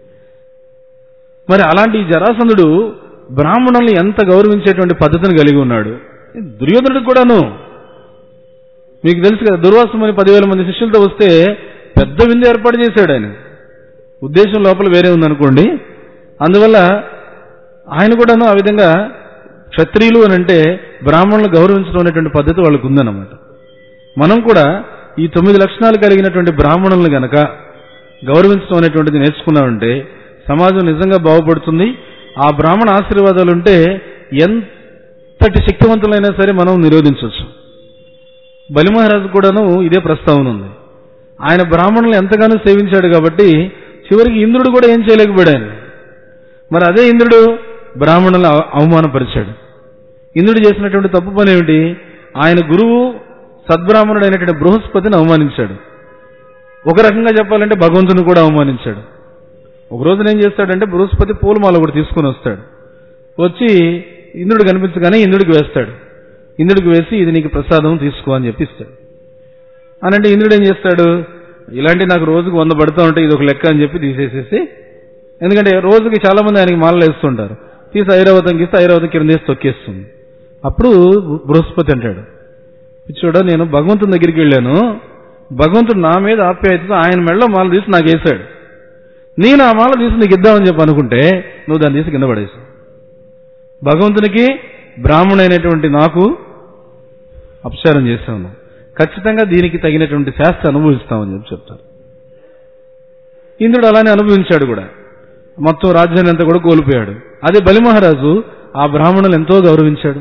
మరి అలాంటి ఈ జరాసంధుడు బ్రాహ్మణుల్ని ఎంత గౌరవించేటువంటి పద్ధతిని కలిగి ఉన్నాడు దుర్యోధనుడికి కూడాను మీకు తెలుసు కదా దుర్వాసమని పదివేల మంది శిష్యులతో వస్తే పెద్ద విందు ఏర్పాటు చేశాడు ఆయన ఉద్దేశం లోపల వేరే ఉందనుకోండి అందువల్ల ఆయన కూడాను ఆ విధంగా క్షత్రియులు అని అంటే బ్రాహ్మణులు గౌరవించడం అనేటువంటి పద్ధతి వాళ్ళకు ఉందన్నమాట మనం కూడా ఈ తొమ్మిది లక్షణాలు కలిగినటువంటి బ్రాహ్మణులను గనక గౌరవించడం అనేటువంటిది నేర్చుకున్నామంటే సమాజం నిజంగా బాగుపడుతుంది ఆ బ్రాహ్మణ ఆశీర్వాదాలు ఉంటే ఎంతటి శక్తివంతులైనా సరే మనం నిరోధించవచ్చు బలిమహారాజు కూడాను ఇదే ప్రస్తావన ఉంది ఆయన బ్రాహ్మణులు ఎంతగానో సేవించాడు కాబట్టి చివరికి ఇంద్రుడు కూడా ఏం చేయలేకపోయాడు మరి అదే ఇంద్రుడు బ్రాహ్మణులను అవ- అవమానపరిచాడు ఇంద్రుడు చేసినటువంటి తప్పు పని ఏమిటి ఆయన గురువు సద్బ్రాహ్మణుడు అయినటువంటి బృహస్పతిని అవమానించాడు ఒక రకంగా చెప్పాలంటే భగవంతుని కూడా అవమానించాడు ఒక రోజున ఏం చేస్తాడంటే బృహస్పతి పూలమాల ఒకటి తీసుకొని వస్తాడు వచ్చి ఇంద్రుడు కనిపించగానే ఇంద్రుడికి వేస్తాడు ఇంద్రుడికి వేసి ఇది నీకు ప్రసాదం తీసుకో అని చెప్పి ఇస్తాడు అని అంటే ఇంద్రుడు ఏం చేస్తాడు ఇలాంటి నాకు రోజుకు వంద పడుతూ ఉంటే ఇది ఒక లెక్క అని చెప్పి తీసేసేసి ఎందుకంటే రోజుకి చాలా మంది ఆయనకి మాలలు వేస్తుంటారు తీసి ఐరావతంకి ఇస్తే ఐరావతం కింద వేసి తొక్కేస్తుంది అప్పుడు బృహస్పతి అంటాడు చూడ నేను భగవంతుని దగ్గరికి వెళ్ళాను భగవంతుడు నా మీద ఆప్యాయతతో ఆయన మెళ్ళ మాల తీసి నాకు వేశాడు నేను ఆ మాల తీసి నీకు ఇద్దామని చెప్పి అనుకుంటే నువ్వు దాన్ని తీసి కింద పడేసావు భగవంతునికి బ్రాహ్మణైనటువంటి నాకు అపచారం చేశాను ఖచ్చితంగా దీనికి తగినటువంటి శాస్త్ర అనుభవిస్తామని చెప్పి చెప్తారు ఇంద్రుడు అలానే అనుభవించాడు కూడా మొత్తం రాజ్యాన్ని అంతా కూడా కోల్పోయాడు అదే బలిమహారాజు ఆ బ్రాహ్మణులు ఎంతో గౌరవించాడు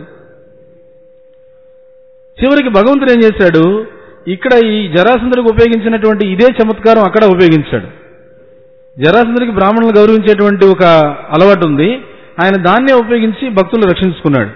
చివరికి భగవంతుడు ఏం చేశాడు ఇక్కడ ఈ జరాసంధుడికి ఉపయోగించినటువంటి ఇదే చమత్కారం అక్కడ ఉపయోగించాడు జరాసంధుడికి బ్రాహ్మణులు గౌరవించేటువంటి ఒక అలవాటు ఉంది ఆయన దాన్నే ఉపయోగించి భక్తులు రక్షించుకున్నాడు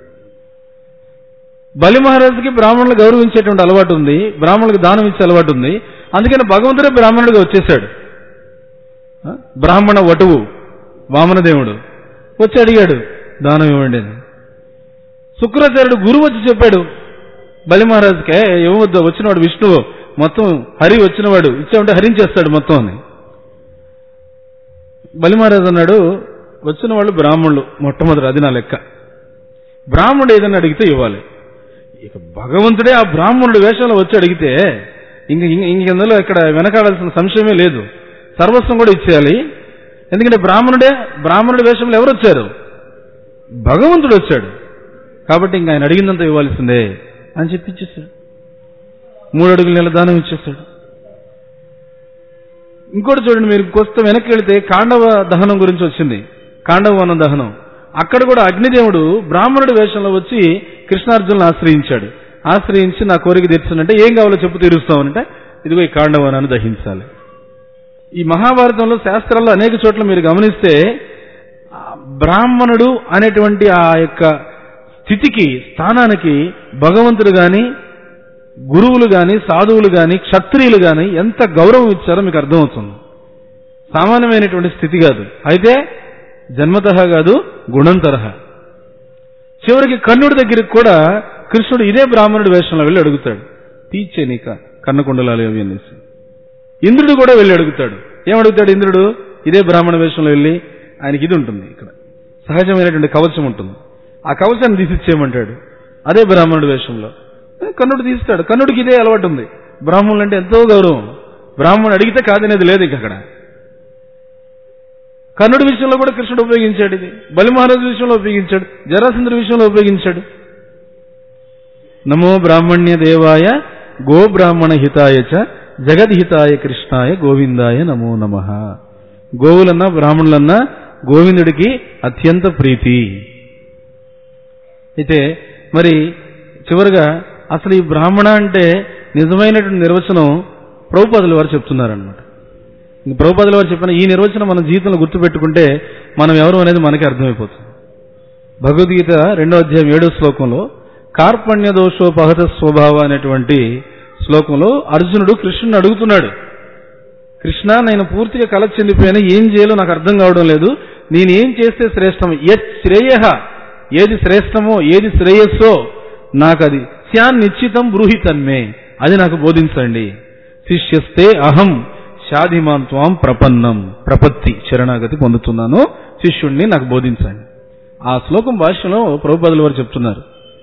బలి మహారాజుకి బ్రాహ్మణులు గౌరవించేటువంటి అలవాటు ఉంది బ్రాహ్మణులకు దానం ఇచ్చే అలవాటు ఉంది అందుకని భగవంతుడే బ్రాహ్మణుడిగా వచ్చేసాడు ఆ? బ్రాహ్మణ వటువు వామనదేవుడు వచ్చి అడిగాడు దానం ఇవ్వండి అని శుక్రాచార్యుడు గురువు వచ్చి చెప్పాడు బలి మహారాజుకే ఇవ్వవద్దు వచ్చినవాడు విష్ణువు మొత్తం హరి వచ్చినవాడు ఇచ్చామంటే హరించేస్తాడు మొత్తం అని బలి మహారాజు అన్నాడు వచ్చిన వాళ్ళు బ్రాహ్మణులు మొట్టమొదటి అది నా లెక్క బ్రాహ్మణుడు ఏదైనా అడిగితే ఇవ్వాలి ఇక భగవంతుడే ఆ బ్రాహ్మణుడు వేషంలో వచ్చి అడిగితే ఇంక ఇంక- ఇంకెందులో ఇక్కడ వెనకాడాల్సిన సంశయమే లేదు సర్వస్వం కూడా ఇచ్చేయాలి ఎందుకంటే బ్రాహ్మణుడే బ్రాహ్మణుడి వేషంలో ఎవరు వచ్చారు భగవంతుడు వచ్చాడు కాబట్టి ఇంక ఆయన అడిగిందంతా ఇవ్వాల్సిందే అని చెప్పి ఇచ్చేసాడు మూడు అడుగుల నెల దానం ఇచ్చేస్తాడు ఇంకోటి చూడండి మీరు కొత్త వెనక్కి వెళితే కాండవ దహనం గురించి వచ్చింది కాండవ వనం దహనం అక్కడ కూడా అగ్నిదేవుడు బ్రాహ్మణుడి వేషంలో వచ్చి కృష్ణార్జునులను ఆశ్రయించాడు ఆశ్రయించి నా కోరిక తీర్చునంటే ఏం కావాలో చెప్పు తీరుస్తామనంటే ఇదిగో ఈ కాండవనాన్ని దహించాలి ఈ మహాభారతంలో శాస్త్రాల్లో అనేక చోట్ల మీరు గమనిస్తే ఆ బ్రాహ్మణుడు అనేటువంటి ఆ యొక్క స్థితికి స్థానానికి భగవంతుడు గాని గురువులు గాని సాధువులు గాని క్షత్రియులు గాని ఎంత గౌరవం ఇచ్చారో మీకు అర్థమవుతుంది సామాన్యమైనటువంటి స్థితి కాదు అయితే జన్మతః కాదు గుణం తరహా చివరికి కర్ణుడి దగ్గరికి కూడా కృష్ణుడు ఇదే బ్రాహ్మణుడి వేషంలో వెళ్ళి అడుగుతాడు తీర్చే నీక కన్నకుండలాలు అవి అనేసి ఇంద్రుడు కూడా వెళ్ళి అడుగుతాడు ఏమడుగుతాడు ఇంద్రుడు ఇదే బ్రాహ్మణ వేషంలో వెళ్ళి ఆయనకి ఇది ఉంటుంది ఇక్కడ సహజమైనటువంటి కవచం ఉంటుంది ఆ కవచాన్ని తీసిచ్చేయమంటాడు అదే బ్రాహ్మణుడి వేషంలో ఏ, కన్నుడు తీస్తాడు కన్నుడికి ఇదే అలవాటు ఉంది బ్రాహ్మణులు అంటే ఎంతో గౌరవం బ్రాహ్మణుడు అడిగితే కాదనేది లేదు ఇక అక్కడ కర్ణుడి విషయంలో కూడా కృష్ణుడు ఉపయోగించాడు ఇది బలి మహారాజు విషయంలో ఉపయోగించాడు జరాసంద్ర విషయంలో ఉపయోగించాడు నమో బ్రాహ్మణ్య దేవాయ గో బ్రాహ్మణ హితాయ చ జగద్హితాయ కృష్ణాయ గోవిందాయ నమో నమ గోవులన్నా బ్రాహ్మణులన్నా గోవిందుడికి అత్యంత ప్రీతి అయితే మరి చివరిగా అసలు ఈ బ్రాహ్మణ అంటే నిజమైనటువంటి నిర్వచనం ప్రభుపాదుల వారు చెప్తున్నారనమాట ఇంక ప్రభుపాదుల వారు చెప్పిన ఈ నిర్వచనం మన జీవితంలో గుర్తుపెట్టుకుంటే మనం ఎవరు అనేది మనకి అర్థమైపోతుంది భగవద్గీత రెండో అధ్యాయం ఏడో శ్లోకంలో కార్పణ్య దోషోపహత స్వభావ అనేటువంటి శ్లోకంలో అర్జునుడు కృష్ణుని అడుగుతున్నాడు కృష్ణ నేను పూర్తిగా కల చెందిపోయాను ఏం చేయాలో నాకు అర్థం కావడం లేదు నేను ఏం చేస్తే శ్రేష్టం యత్ శ్రేయ ఏది శ్రేష్టమో ఏది శ్రేయస్సో నాకు అది స్యాన్ నిశ్చితం బ్రూహి తన్మే అది నాకు బోధించండి శిష్యస్తే అహం షాధిమాన్ త్వాం ప్రపన్నం ప్రపత్తి శరణాగతి పొందుతున్నాను శిష్యుణ్ణి నాకు బోధించండి ఆ శ్లోకం భాష్యంలో ప్రభుపదుల వారు చెప్తున్నారు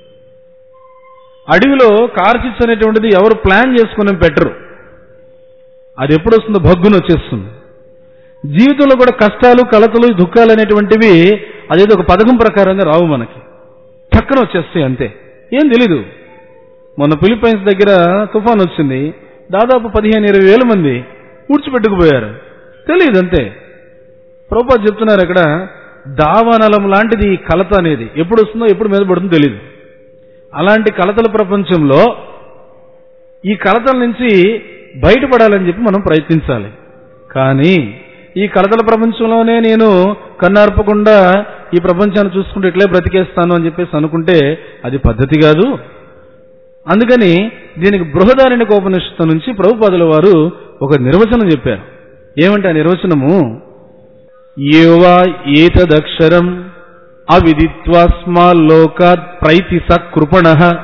అడవిలో కార్చిచ్చు అనేటువంటిది ఎవరు ప్లాన్ చేసుకుని పెట్టరు అది ఎప్పుడు వస్తుందో భగ్గున వచ్చేస్తుంది జీవితంలో కూడా కష్టాలు కలతలు దుఃఖాలు అనేటువంటివి అదేదో ఒక పథకం ప్రకారంగా రావు మనకి చక్కన వచ్చేస్తాయి అంతే ఏం తెలీదు మొన్న ఫిలిప్పైన్స్ దగ్గర తుఫాన్ వచ్చింది దాదాపు పదిహేను ఇరవై వేల మంది ఊడ్చిపెట్టుకుపోయారు తెలియదు అంతే ప్రభుపాద్ చెప్తున్నారు అక్కడ దావానలం లాంటిది ఈ కలత అనేది ఎప్పుడు వస్తుందో ఎప్పుడు మీద పడుతుందో తెలియదు అలాంటి కలతల ప్రపంచంలో ఈ కలతల నుంచి బయటపడాలని చెప్పి మనం ప్రయత్నించాలి కానీ ఈ కలతల ప్రపంచంలోనే నేను కన్నార్పకుండా ఈ ప్రపంచాన్ని చూసుకుంటూ ఇట్లే బ్రతికేస్తాను అని చెప్పేసి అనుకుంటే అది పద్ధతి కాదు అందుకని దీనికి బృహదారణ్య ఉపనిషత్తు నుంచి ప్రభుపాదుల వారు ఒక నిర్వచనం చెప్పారు ఏమంటే ఆ నిర్వచనము ఏవా ఏతదక్షరం అవిదిత్వాస్మాల్లోకాత్ ప్రైతి సకృపణ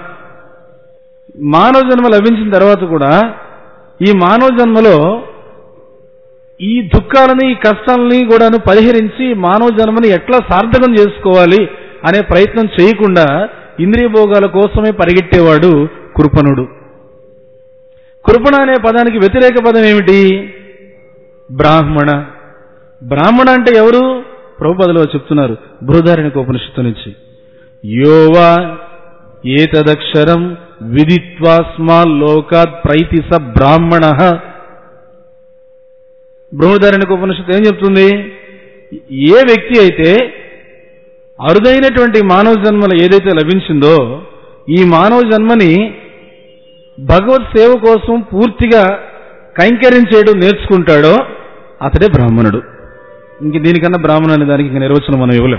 మానవ జన్మ లభించిన తర్వాత కూడా ఈ మానవ జన్మలో ఈ దుఃఖాలని ఈ కష్టాలని కూడాను పరిహరించి మానవ జన్మని ఎట్లా సార్థకం చేసుకోవాలి అనే ప్రయత్నం చేయకుండా ఇంద్రియ భోగాల కోసమే పరిగెట్టేవాడు కృపణుడు కృపణ అనే పదానికి వ్యతిరేక పదం ఏమిటి బ్రాహ్మణ బ్రాహ్మణ అంటే ఎవరు ప్రభుపదలో చెప్తున్నారు బృహదారణ్యక ఉపనిషత్తు నుంచి యోవా ఏతదక్షరం విదిత్వాస్మా లోకాత్ ప్రైతి స బ్రాహ్మణ బృహదారణ్యక ఉపనిషత్తు ఏం చెప్తుంది ఏ వ్యక్తి అయితే అరుదైనటువంటి మానవ జన్మలు ఏదైతే లభించిందో ఈ మానవ జన్మని భగవత్ సేవ కోసం పూర్తిగా కైంకర్యం చేయడం నేర్చుకుంటాడో అతడే బ్రాహ్మణుడు ఇంక దీనికన్నా బ్రాహ్మణుడు అనే దానికి ఇంక నిర్వచనం మనం ఇవ్వలేం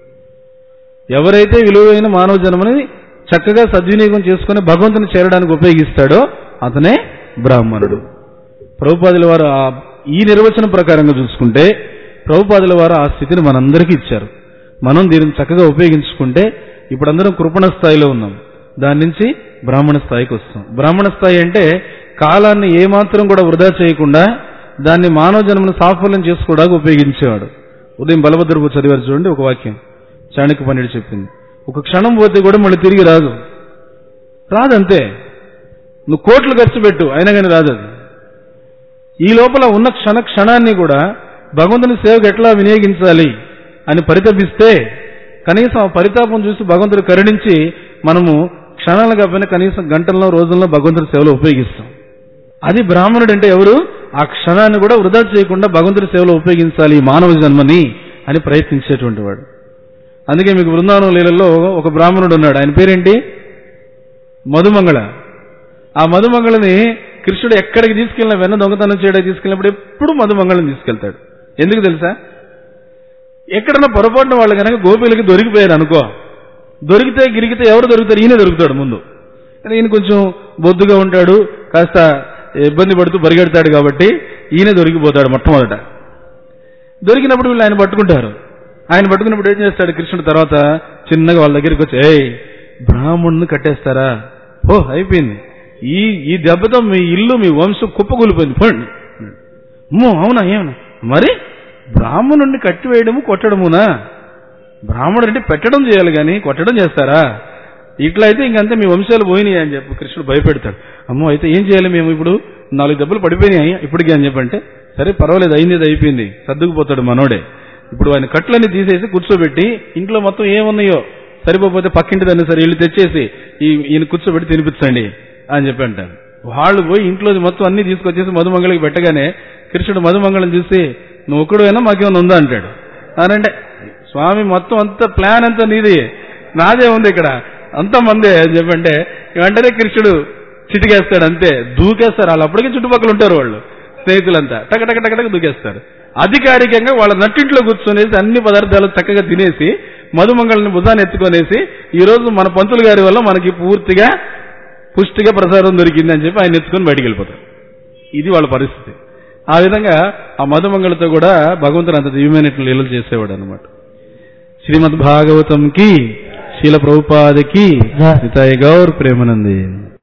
ఎవరైతే విలువైన మానవ జన్మని చక్కగా సద్వినియోగం చేసుకుని భగవంతుని చేరడానికి ఉపయోగిస్తాడో అతనే బ్రాహ్మణుడు ప్రభుపాదుల వారు ఆ- ఈ నిర్వచనం ప్రకారంగా చూసుకుంటే ప్రభుపాదుల వారు ఆ స్థితిని మనందరికీ ఇచ్చారు మనం దీనిని చక్కగా ఉపయోగించుకుంటే ఇప్పుడు అందరం కృపణ స్థాయిలో ఉన్నాం దాని నుంచి బ్రాహ్మణ స్థాయికి వస్తాం బ్రాహ్మణ స్థాయి అంటే కాలాన్ని ఏమాత్రం కూడా వృధా చేయకుండా దాన్ని మానవ జన్మను సాఫల్యం చేసుకోవడానికి ఉపయోగించేవాడు ఉదయం బలభద్రపు చదివారు చూడండి ఒక వాక్యం చాణక్య పండితుడు చెప్పింది ఒక క్షణం పోతే కూడా మళ్ళీ తిరిగి రాదు రాదంతే నువ్వు కోట్లు ఖర్చు పెట్టు అయినా కానీ రాదు అది ఈ లోపల ఉన్న క్షణ క్షణాన్ని కూడా భగవంతుని సేవకు ఎట్లా వినియోగించాలి అని పరితపిస్తే కనీసం ఆ పరితాపం చూసి భగవంతుడు కరుణించి మనము క్షణాలు కాకపోయినా కనీసం గంటల్లో రోజుల్లో భగవంతుడి సేవలో ఉపయోగిస్తాం అది బ్రాహ్మణుడు అంటే ఎవరు ఆ క్షణాన్ని కూడా వృధా చేయకుండా భగవంతుడి సేవలో ఉపయోగించాలి ఈ మానవ జన్మని అని ప్రయత్నించేటువంటి వాడు అందుకే మీకు బృందావనం లీలలో ఒక బ్రాహ్మణుడు ఉన్నాడు ఆయన పేరేంటి మధుమంగళ ఆ మధుమంగళని కృష్ణుడు ఎక్కడికి తీసుకెళ్ళిన వెన్న దొంగతనం చేయడానికి తీసుకెళ్ళినప్పుడు ఎప్పుడు మధుమంగళని తీసుకెళ్తాడు ఎందుకు తెలుసా ఎక్కడన్నా పొరపాటున వాళ్ళు కనుక గోపిలకి దొరికిపోయారు అనుకో దొరికితే గిరిగితే ఎవరు దొరుకుతారు ఈయన దొరుకుతాడు ముందు కానీ ఈయన కొంచెం బొద్దుగా ఉంటాడు కాస్త ఇబ్బంది పడుతూ పరిగెడతాడు కాబట్టి ఈయన దొరికిపోతాడు మొట్టమొదట దొరికినప్పుడు వీళ్ళు ఆయన పట్టుకుంటారు ఆయన పట్టుకున్నప్పుడు ఏం చేస్తాడు కృష్ణుడు తర్వాత చిన్నగా వాళ్ళ దగ్గరికి వచ్చి ఏయ్ బ్రాహ్మణుని కట్టేస్తారా ఓ అయిపోయింది ఈ ఈ దెబ్బతో మీ ఇల్లు మీ వంశం కుప్పకూలిపోయింది పోండి అమ్మో అవునా ఏమన్నా మరి బ్రాహ్మణుడిని కట్టివేయడము కొట్టడమునా బ్రాహ్మణుడు అంటే పెట్టడం చేయాలి కానీ కొట్టడం చేస్తారా ఇట్లా అయితే ఇంకంతే మీ వంశాలు పోయినాయి అని చెప్పి కృష్ణుడు భయపెడతాడు అమ్మో అయితే ఏం చేయాలి మేము ఇప్పుడు నాలుగు దెబ్బలు పడిపోయినాయి ఇప్పటికీ అని చెప్పంటే సరే పర్వాలేదు అయింది అది అయిపోయింది సర్దుకుపోతాడు మనోడే ఇప్పుడు ఆయన కట్లన్నీ తీసేసి కూర్చోబెట్టి ఇంట్లో మొత్తం ఏమున్నాయో సరిపోతే పక్కింటి దాన్ని సరే ఇల్లు తెచ్చేసి ఈ ఈయన కూర్చోబెట్టి తినిపించండి అని చెప్పి అంటారు వాళ్ళు పోయి ఇంట్లో మొత్తం అన్ని తీసుకొచ్చేసి మధుమంగళకి పెట్టగానే కృష్ణుడు మధుమంగళం చూసి నువ్వు ఒక్కడైనా మాకేమైనా ఉందా అంటాడు అనంటే స్వామి మొత్తం అంత ప్లాన్ అంతా నీది నాదే ఉంది ఇక్కడ అంత మందే అని చెప్పంటే వెంటనే కృష్ణుడు చిటికేస్తాడు అంతే దూకేస్తారు వాళ్ళు అప్పటికే చుట్టుపక్కల ఉంటారు వాళ్ళు స్నేహితులంతా టక టక టక టక దూకేస్తారు అధికారికంగా వాళ్ళ నట్టింట్లో కూర్చొనేసి అన్ని పదార్థాలు చక్కగా తినేసి మధుమంగళని భుజాన్ని ఎత్తుకొనేసి ఈ రోజు మన పంతులు గారి వల్ల మనకి పూర్తిగా పుష్టిగా ప్రసాదం దొరికింది అని చెప్పి ఆయన ఎత్తుకొని బయటికి వెళ్ళిపోతారు ఇది వాళ్ళ పరిస్థితి ఆ విధంగా ఆ మధుమంగళతో కూడా భగవంతుడు అంత దివ్యమైన లీలలు చేసేవాడు అనమాట శ్రీమద్ భాగవతం కి శీల ప్రభుపాదకి జై. నితాయి గౌర్ ప్రేమనంది